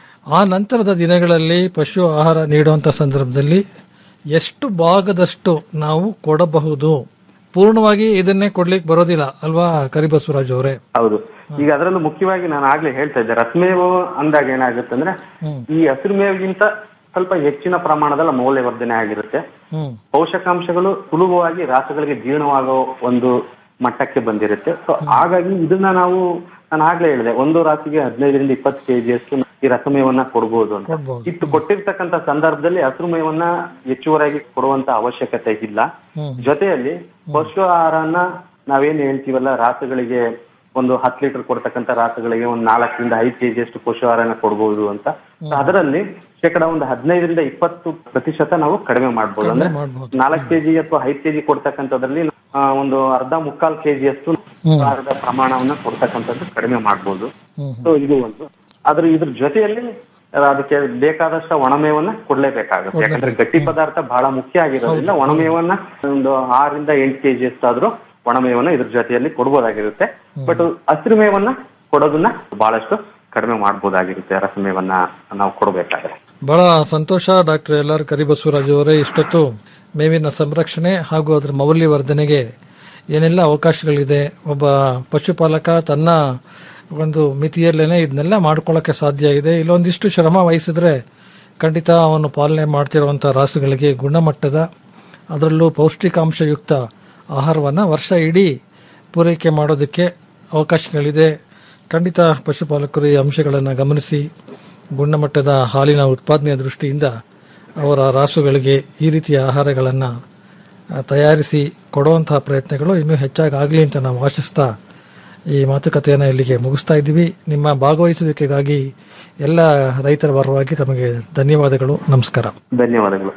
ಆ ನಂತರದ ದಿನಗಳಲ್ಲಿ ಪಶು ಆಹಾರ ನೀಡುವಂಥ ಸಂದರ್ಭದಲ್ಲಿ ಎಷ್ಟು ಭಾಗದಷ್ಟು ನಾವು ಕೊಡಬಹುದು ಪೂರ್ಣವಾಗಿ ಇದನ್ನೇ ಕೊಡ್ಲಿಕ್ಕೆ ಬರೋದಿಲ್ಲ ಅಲ್ವಾ ಕರಿಬಸವರಾಜ್ ಅವರೇ ಹೌದು ಈಗ ಅದರಲ್ಲೂ ಮುಖ್ಯವಾಗಿ ನಾನು ಆಗ್ಲೇ ಹೇಳ್ತಾ ಇದ್ದೆ ರಸಮೇವು ಅಂದಾಗ ಏನಾಗುತ್ತೆ ಅಂದ್ರೆ ಈ ಹಸಿರು ಮೇವಿಗಿಂತ ಸ್ವಲ್ಪ ಹೆಚ್ಚಿನ ಪ್ರಮಾಣದಲ್ಲಿ ಮೌಲ್ಯವರ್ಧನೆ ಆಗಿರುತ್ತೆ ಹ್ಮ್ ಪೋಷಕಾಂಶಗಳು ಸುಲಭವಾಗಿ ರಾಸುಗಳಿಗೆ ಜೀರ್ಣವಾಗೋ ಒಂದು ಮಟ್ಟಕ್ಕೆ ಬಂದಿರುತ್ತೆ ಸೊ ಹಾಗಾಗಿ ಇದನ್ನ ನಾವು ನಾನು ಆಗ್ಲೇ ಹೇಳಿದೆ ಒಂದು ರಾಸಿಗೆ ಹದಿನೈದರಿಂದ ಇಪ್ಪತ್ತು ಕೆಜಿಯಷ್ಟು ಈ ರಸಮೇವನ್ನ ಕೊಡ್ಬೋದು ಅಂತ ಕೊಡ್ಬೋದು. ಇತ್ತು ಕೊಟ್ಟಿರ್ತಕ್ಕಂಥ ಸಂದರ್ಭದಲ್ಲಿ ಹಸಿರು ಮೇವನ್ನ ಹೆಚ್ಚುವರಾಗಿ ಕೊಡುವಂತ ಅವಶ್ಯಕತೆ ಇಲ್ಲ ಜೊತೆಯಲ್ಲಿ ಪಶು ಆಹಾರನ ನಾವೇನ್ ಹೇಳ್ತೀವಲ್ಲ ರಾಸುಗಳಿಗೆ ಒಂದು ಹತ್ತು ಲೀಟರ್ ಕೊಡ್ತಕ್ಕಂಥ ರಾಸುಗಳಿಗೆ ಒಂದು ನಾಲ್ಕರಿಂದ ಐದು ಕೆಜಿ ಅಷ್ಟು ಪಶು ಆಹಾರನ ಕೊಡ್ಬೋದು ಅಂತ So ಅದರಲ್ಲಿ ಶೇಕಡ ಒಂದು ಹದಿನೈದರಿಂದ ಇಪ್ಪತ್ತು ಪ್ರತಿಶತ ನಾವು ಕಡಿಮೆ ಮಾಡ್ಬೋದು ಅಂದ್ರೆ ಮಾಡ್ಬೋದು. ನಾಲ್ಕು ಕೆಜಿ ಅಥವಾ ಐದು ಕೆಜಿ ಕೊಡ್ತಕ್ಕಂಥದ್ರಲ್ಲಿ ಆ, ಒಂದು ಅರ್ಧ ಮುಕ್ಕಾಲ್ ಕೆಜಿ ಅಷ್ಟು ಸಾರದ ಪ್ರಮಾಣವನ್ನ ಕೊಡ್ತಕ್ಕಂಥದ್ದು ಕಡಿಮೆ ಮಾಡ್ಬೋದು ಸೊ ಇದು ಒಂದು ಅದ್ರ ಇದ್ರ ಜೊತೆಯಲ್ಲಿ ಅದಕ್ಕೆ ಬೇಕಾದಷ್ಟು ಒಣಮೇವನ್ನ ಕೊಡ್ಲೇಬೇಕಾಗುತ್ತೆ ಯಾಕಂದ್ರೆ ಗಟ್ಟಿ ಪದಾರ್ಥ ಬಹಳ ಮುಖ್ಯ ಆಗಿರೋದ್ರಿಂದ ಒಣಮೇವನ್ನ ಒಂದು ಆರರಿಂದ ಎಂಟು ಕೆಜಿ ಅಷ್ಟಾದ್ರೂ ಒಣಮೇವನ್ನ ಇದ್ರ ಜೊತೆಯಲ್ಲಿ ಕೊಡ್ಬೋದಾಗಿರುತ್ತೆ ಬಟ್ ಹಸಿರು ಮೇವನ್ನ ಕೊಡೋದನ್ನ ಬಹಳಷ್ಟು ಕಡಿಮೆ ಮಾಡ್ಬೋದಾಗಿರುತ್ತೆ ರಸಮೇವನ್ನ ನಾವು ಕೊಡಬೇಕಾದ್ರೆ ಬಹಳ ಸಂತೋಷ ಡಾಕ್ಟರ್ ಎಲ್ ಆರ್ ಕರಿಬಸವರಾಜ್ ಅವರೇ ಇಷ್ಟೊತ್ತು ಮೇವಿನ ಸಂರಕ್ಷಣೆ ಹಾಗೂ ಅದರ ಮೌಲ್ಯವರ್ಧನೆಗೆ ಏನೆಲ್ಲ ಅವಕಾಶಗಳಿದೆ ಒಬ್ಬ ಪಶುಪಾಲಕ ತನ್ನ ಒಂದು ಮಿತಿಯಲ್ಲೇನೆ ಇದನ್ನೆಲ್ಲ ಮಾಡ್ಕೊಳ್ಳೋಕೆ ಸಾಧ್ಯ ಇದೆ ಇಲ್ಲೊಂದಿಷ್ಟು ಶ್ರಮ ವಹಿಸಿದ್ರೆ ಖಂಡಿತ ಅವನು ಪಾಲನೆ ಮಾಡ್ತಿರುವಂಥ ರಾಸುಗಳಿಗೆ ಗುಣಮಟ್ಟದ ಅದರಲ್ಲೂ ಪೌಷ್ಟಿಕಾಂಶಯುಕ್ತ ಆಹಾರವನ್ನು ವರ್ಷ ಇಡೀ ಪೂರೈಕೆ ಮಾಡೋದಕ್ಕೆ ಅವಕಾಶಗಳಿದೆ ಖಂಡಿತ ಪಶುಪಾಲಕರು ಈ ಅಂಶಗಳನ್ನು ಗಮನಿಸಿ ಗುಣಮಟ್ಟದ ಹಾಲಿನ ಉತ್ಪಾದನೆಯ ದೃಷ್ಟಿಯಿಂದ ಅವರ ರಾಸುಗಳಿಗೆ ಈ ರೀತಿಯ ಆಹಾರಗಳನ್ನು ತಯಾರಿಸಿ ಕೊಡುವಂತಹ ಪ್ರಯತ್ನಗಳು ಇನ್ನೂ ಹೆಚ್ಚಾಗಿ ಆಗಲಿ ಅಂತ ನಾವು ಆಶಿಸ್ತಾ ಈ ಮಾತುಕತೆಯನ್ನು ಇಲ್ಲಿಗೆ ಮುಗಿಸ್ತಾ ಇದ್ದೀವಿ ನಿಮ್ಮ ಭಾಗವಹಿಸುವಿಕೆಗಾಗಿ ಎಲ್ಲ ರೈತರ ಪರವಾಗಿ ತಮಗೆ ಧನ್ಯವಾದಗಳು ನಮಸ್ಕಾರ ಧನ್ಯವಾದಗಳು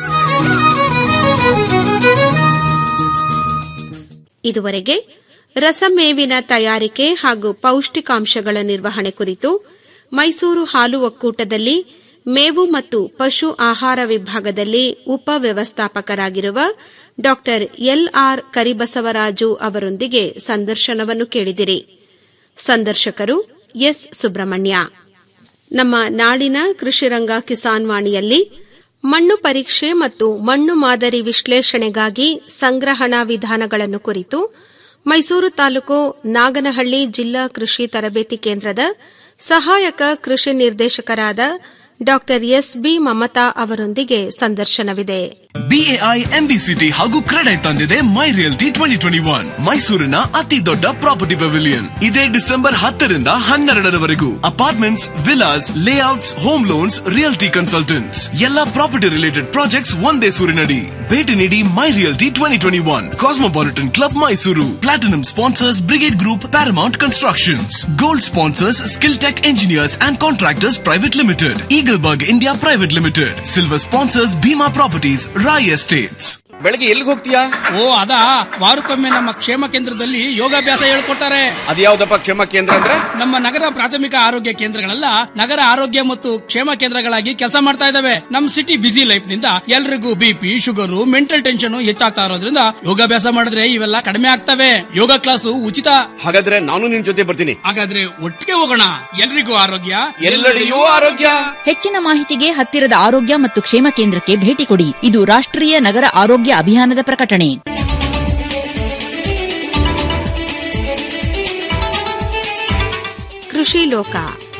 ಇದುವರೆಗೆ ರಸಮೇವಿನ ತಯಾರಿಕೆ ಹಾಗೂ ಪೌಷ್ಟಿಕಾಂಶಗಳ ನಿರ್ವಹಣೆ ಕುರಿತು ಮೈಸೂರು ಹಾಲು ಒಕ್ಕೂಟದಲ್ಲಿ ಮೇವು ಮತ್ತು ಪಶು ಆಹಾರ ವಿಭಾಗದಲ್ಲಿ ಉಪ ವ್ಯವಸ್ಥಾಪಕರಾಗಿರುವ ಡಾ ಎಲ್ಆರ್ ಕರಿಬಸವರಾಜು ಅವರೊಂದಿಗೆ ಸಂದರ್ಶನವನ್ನು ಕೇಳಿದಿರಿ ಸಂದರ್ಶಕರು ಎಸ್ ಸುಬ್ರಹ್ಮಣ್ಯ ನಮ್ಮ ನಾಡಿನ ಕೃಷಿರಂಗ ಕಿಸಾನ್ ವಾಣಿಯಲ್ಲಿ ಮಣ್ಣು ಪರೀಕ್ಷೆ ಮತ್ತು ಮಣ್ಣು ಮಾದರಿ ವಿಶ್ಲೇಷಣೆಗಾಗಿ ಸಂಗ್ರಹಣಾ ವಿಧಾನಗಳನ್ನು ಕುರಿತು ಮೈಸೂರು ತಾಲೂಕು ನಾಗನಹಳ್ಳಿ ಜಿಲ್ಲಾ ಕೃಷಿ ತರಬೇತಿ ಕೇಂದ್ರದ ಸಹಾಯಕ ಕೃಷಿ ನಿರ್ದೇಶಕರಾದ ಡಾ ಎಸ್ಬಿ ಮಮತಾ ಅವರೊಂದಿಗೆ ಸಂದರ್ಶನವಿದೆ ಬಿಎಐ ಎಂಬಿಸಿಟಿ ಹಾಗೂ ಕ್ರೆಡೈ ತಂದಿದೆ my realty twenty twenty one ಮೈಸೂರಿನ ಅತಿ ದೊಡ್ಡ ಪ್ರಾಪರ್ಟಿ ಪೆವಿಲಿಯನ್ ಇದೇ ಡಿಸೆಂಬರ್ ಹತ್ತರಿಂದ ಹನ್ನೆರಡರವರೆಗೂ apartments villas layouts home loans realty consultants ಎಲ್ಲಾ ಪ್ರಾಪರ್ಟಿ ರಿಲೇಟೆಡ್ ಪ್ರಾಜೆಕ್ಟ್ಸ್ ಒಂದೇ ಸೂರಿನಡಿ ಭೇಟಿ ನೀಡಿ my realty twenty twenty one cosmopolitan club Mysuru platinum sponsors brigade group paramount constructions gold sponsors skill tech engineers and contractors private limited Eagleburg India private limited silver sponsors Bhima properties Roy estates ಬೆಳಗ್ಗೆ ಎಲ್ಲಿಗೆ ಹೋಗ್ತೀಯಾ ಓ ಅದಾ ವಾರಕ್ಕೊಮ್ಮೆ ನಮ್ಮ ಕ್ಷೇಮ ಕೇಂದ್ರದಲ್ಲಿ ಯೋಗಾಭ್ಯಾಸ ಹೇಳ್ಕೊಡ್ತಾರೆ ಅದ್ಯಾವ್ದಪ್ಪ ಕ್ಷೇಮ ಕೇಂದ್ರ ಅಂದ್ರೆ ನಮ್ಮ ನಗರ ಪ್ರಾಥಮಿಕ ಆರೋಗ್ಯ ಕೇಂದ್ರಗಳೆಲ್ಲ ನಗರ ಆರೋಗ್ಯ ಮತ್ತು ಕ್ಷೇಮ ಕೇಂದ್ರಗಳಾಗಿ ಕೆಲಸ ಮಾಡ್ತಾ ಇದಾವೆ ನಮ್ ಸಿಟಿ ಬಿಸಿ ಲೈಫ್ ನಿಂದ ಎಲ್ರಿಗೂ ಬಿಪಿ ಶುಗರ್ ಮೆಂಟಲ್ ಟೆನ್ಷನ್ ಹೆಚ್ಚಾಗ್ತಾ ಇರೋದ್ರಿಂದ ಯೋಗಾಭ್ಯಾಸ ಮಾಡಿದ್ರೆ ಇವೆಲ್ಲ ಕಡಿಮೆ ಆಗ್ತವೆ ಯೋಗ ಕ್ಲಾಸು ಉಚಿತ ಹಾಗಾದ್ರೆ ನಾನು ನಿನ್ ಜೊತೆ ಬರ್ತೀನಿ ಹಾಗಾದ್ರೆ ಒಟ್ಟಿಗೆ ಹೋಗೋಣ ಎಲ್ರಿಗೂ ಆರೋಗ್ಯ ಎಲ್ಲೆಡೆಯೂ ಆರೋಗ್ಯ ಹೆಚ್ಚಿನ ಮಾಹಿತಿಗೆ ಹತ್ತಿರದ ಆರೋಗ್ಯ ಮತ್ತು ಕ್ಷೇಮ ಕೇಂದ್ರಕ್ಕೆ ಭೇಟಿ ಕೊಡಿ ಇದು ರಾಷ್ಟ್ರೀಯ ನಗರ ಆರೋಗ್ಯ ಅಭಿಯಾನದ ಪ್ರಕಟಣೆ ಕೃಷಿ ಲೋಕ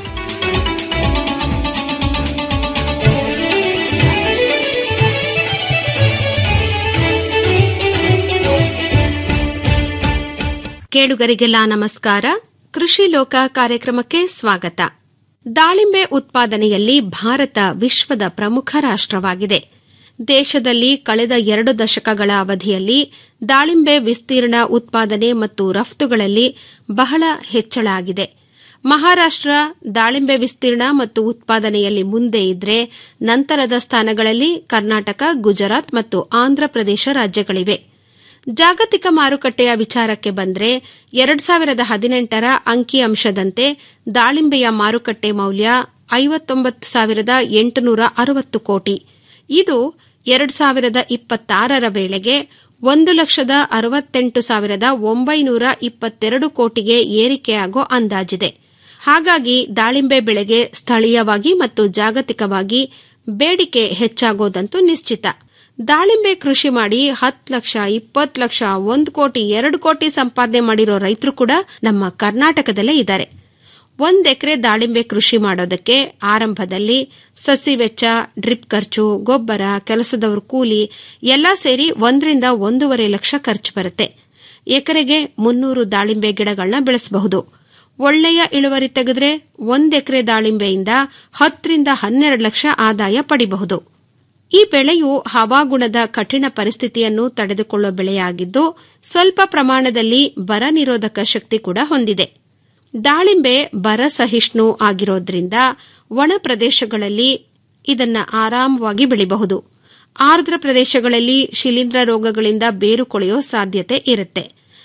ಕೇಳುಗರಿಗೆಲ್ಲ ನಮಸ್ಕಾರ ಕೃಷಿ ಲೋಕ ಕಾರ್ಯಕ್ರಮಕ್ಕೆ ಸ್ವಾಗತ ದಾಳಿಂಬೆ ಉತ್ಪಾದನೆಯಲ್ಲಿ ಭಾರತ ವಿಶ್ವದ ಪ್ರಮುಖ ರಾಷ್ಟವಾಗಿದೆ ದೇಶದಲ್ಲಿ ಕಳೆದ ಎರಡು ದಶಕಗಳ ಅವಧಿಯಲ್ಲಿ ದಾಳಿಂಬೆ ವಿಸ್ತೀರ್ಣ ಉತ್ಪಾದನೆ ಮತ್ತು ರಫ್ತುಗಳಲ್ಲಿ ಬಹಳ ಹೆಚ್ಚಳ ಆಗಿದೆ ಮಹಾರಾಷ್ಟ ದಾಳಿಂಬೆ ವಿಸ್ತೀರ್ಣ ಮತ್ತು ಉತ್ಪಾದನೆಯಲ್ಲಿ ಮುಂದೆ ಇದ್ರೆ ನಂತರದ ಸ್ಥಾನಗಳಲ್ಲಿ ಕರ್ನಾಟಕ ಗುಜರಾತ್ ಮತ್ತು ಆಂಧ್ರಪ್ರದೇಶ ರಾಜ್ಯಗಳಿವೆ ಜಾಗತಿಕ ಮಾರುಕಟ್ಟೆಯ ವಿಚಾರಕ್ಕೆ ಬಂದ್ರೆ ಎರಡ್ ಸಾವಿರದ ಹದಿನೆಂಟರ ಅಂಕಿಅಂಶದಂತೆ ದಾಳಿಂಬೆಯ ಮಾರುಕಟ್ಟೆ ಮೌಲ್ಯ ಐವತ್ತೊಂಬತ್ತು ಸಾವಿರದ ಎಂಟುನೂರ ಅರವತ್ತು ಕೋಟಿ ಇದು ಎರಡ್ ಸಾವಿರದ ಇಪ್ಪತ್ತಾರರ ವೇಳೆಗೆ ಒಂದು ಲಕ್ಷದ ಅರವತ್ತೆಂಟು ಸಾವಿರದ ಒಂಬೈನೂರ ಇಪ್ಪತ್ತೆರಡು ಕೋಟಿಗೆ ಏರಿಕೆಯಾಗೋ ಅಂದಾಜಿದೆ ಹಾಗಾಗಿ ದಾಳಿಂಬೆ ಬೆಳೆಗೆ ಸ್ಥಳೀಯವಾಗಿ ಮತ್ತು ಜಾಗತಿಕವಾಗಿ ಬೇಡಿಕೆ ಹೆಚ್ಚಾಗೋದಂತೂ ನಿಶ್ಚಿತ ದಾಳಿಂಬೆ ಕೃಷಿ ಮಾಡಿ ಹತ್ತು ಲಕ್ಷ ಇಪ್ಪತ್ತು ಲಕ್ಷ ಒಂದು ಕೋಟಿ ಎರಡು ಕೋಟಿ ಸಂಪಾದನೆ ಮಾಡಿರೋ ರೈತರು ಕೂಡ ನಮ್ಮ ಕರ್ನಾಟಕದಲ್ಲೇ ಇದ್ದಾರೆ ಒಂದ್ ಎಕರೆ ದಾಳಿಂಬೆ ಕೃಷಿ ಮಾಡೋದಕ್ಕೆ ಆರಂಭದಲ್ಲಿ ಸಸಿ ವೆಚ್ಚ ಡ್ರಿಪ್ ಖರ್ಚು ಗೊಬ್ಬರ ಕೆಲಸದವ್ರ ಕೂಲಿ ಎಲ್ಲಾ ಸೇರಿ ಒಂದರಿಂದ ಒಂದೂವರೆ ಲಕ್ಷ ಖರ್ಚು ಬರುತ್ತೆ ಎಕರೆಗೆ ಮುನ್ನೂರು ದಾಳಿಂಬೆ ಗಿಡಗಳನ್ನ ಬೆಳೆಸಬಹುದು ಒಳ್ಳೆಯ ಇಳುವರಿ ತೆಗೆದ್ರೆ ಒಂದ್ ಎಕರೆ ದಾಳಿಂಬೆಯಿಂದ ಹತ್ತರಿಂದ ಹನ್ನೆರಡು ಲಕ್ಷ ಆದಾಯ ಪಡಿಬಹುದು ಈ ಬೆಳೆಯು ಹವಾಗುಣದ ಕಠಿಣ ಪರಿಸ್ಥಿತಿಯನ್ನು ತಡೆದುಕೊಳ್ಳುವ ಬೆಳೆಯಾಗಿದ್ದು ಸ್ವಲ್ಪ ಪ್ರಮಾಣದಲ್ಲಿ ಬರ ನಿರೋಧಕ ಶಕ್ತಿ ಕೂಡ ಹೊಂದಿದೆ ದಾಳಿಂಬೆ ಬರ ಸಹಿಷ್ಣು ಆಗಿರೋದ್ರಿಂದ ಒಣ ಪ್ರದೇಶಗಳಲ್ಲಿ ಇದನ್ನ ಆರಾಮವಾಗಿ ಬೆಳೆಯಬಹುದು ಆರ್ದ್ರ ಪ್ರದೇಶಗಳಲ್ಲಿ ಶಿಲೀಂಧ್ರ ರೋಗಗಳಿಂದ ಬೇರು ಕೊಳೆಯೋ ಸಾಧ್ಯತೆ ಇರುತ್ತೆ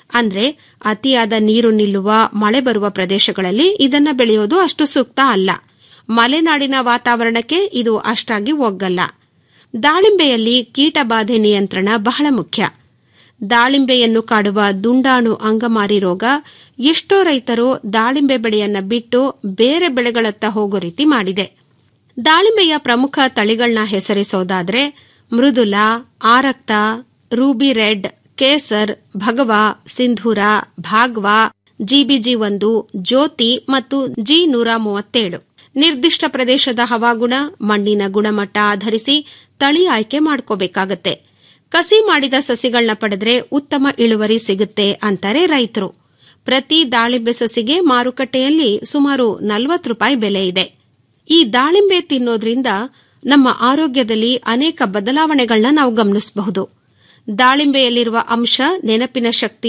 ಅಂದ್ರೆ ಅತಿಯಾದ ನೀರು ನಿಲ್ಲುವ ಮಳೆ ಬರುವ ಪ್ರದೇಶಗಳಲ್ಲಿ ಇದನ್ನ ಬೆಳೆಯೋದು ಅಷ್ಟು ಸೂಕ್ತ ಅಲ್ಲ ಮಲೆನಾಡಿನ ವಾತಾವರಣಕ್ಕೆ ಇದು ಅಷ್ಟಾಗಿ ಒಗ್ಗಲ್ಲ ದಾಳಿಂಬೆಯಲ್ಲಿ ಕೀಟಬಾಧೆ ನಿಯಂತ್ರಣ ಬಹಳ ಮುಖ್ಯ ದಾಳಿಂಬೆಯನ್ನು ಕಾಡುವ ದುಂಡಾಣು ಅಂಗಮಾರಿ ರೋಗ ಎಷ್ಟೋ ರೈತರು ದಾಳಿಂಬೆ ಬೆಳೆಯನ್ನ ಬಿಟ್ಟು ಬೇರೆ ಬೆಳೆಗಳತ್ತ ಹೋಗೋ ರೀತಿ ಮಾಡಿದೆ ದಾಳಿಂಬೆಯ ಪ್ರಮುಖ ತಳಿಗಳನ್ನ ಹೆಸರಿಸೋದಾದ್ರೆ Mridula Arakta ruby red Kesar Bhagwa Sindhura Bhagwa GBG ಒಂದು ಜ್ಯೋತಿ ಮತ್ತು ಜಿ ನೂರ ಮೂವತ್ತೇಳು ನಿರ್ದಿಷ್ಟ ಪ್ರದೇಶದ ಹವಾಗುಣ ಮಣ್ಣಿನ ಗುಣಮಟ್ಟ ಆಧರಿಸಿ ತಳಿ ಆಯ್ಕೆ ಮಾಡ್ಕೋಬೇಕಾಗತ್ತೆ ಕಸಿ ಮಾಡಿದ ಸಸಿಗಳನ್ನ ಪಡೆದ್ರೆ ಉತ್ತಮ ಇಳುವರಿ ಸಿಗುತ್ತೆ ಅಂತಾರೆ ರೈತರು ಪ್ರತಿ ದಾಳಿಂಬೆ ಸಸಿಗೆ ಮಾರುಕಟ್ಟೆಯಲ್ಲಿ ಸುಮಾರು ನಲವತ್ತು ರೂಪಾಯಿ ಬೆಲೆ ಇದೆ ಈ ದಾಳಿಂಬೆ ತಿನ್ನೋದ್ರಿಂದ ನಮ್ಮ ಆರೋಗ್ಯದಲ್ಲಿ ಅನೇಕ ಬದಲಾವಣೆಗಳನ್ನ ನಾವು ಗಮನಿಸಬಹುದು ದಾಳಿಂಬೆಯಲ್ಲಿರುವ ಅಂಶ ನೆನಪಿನ ಶಕ್ತಿ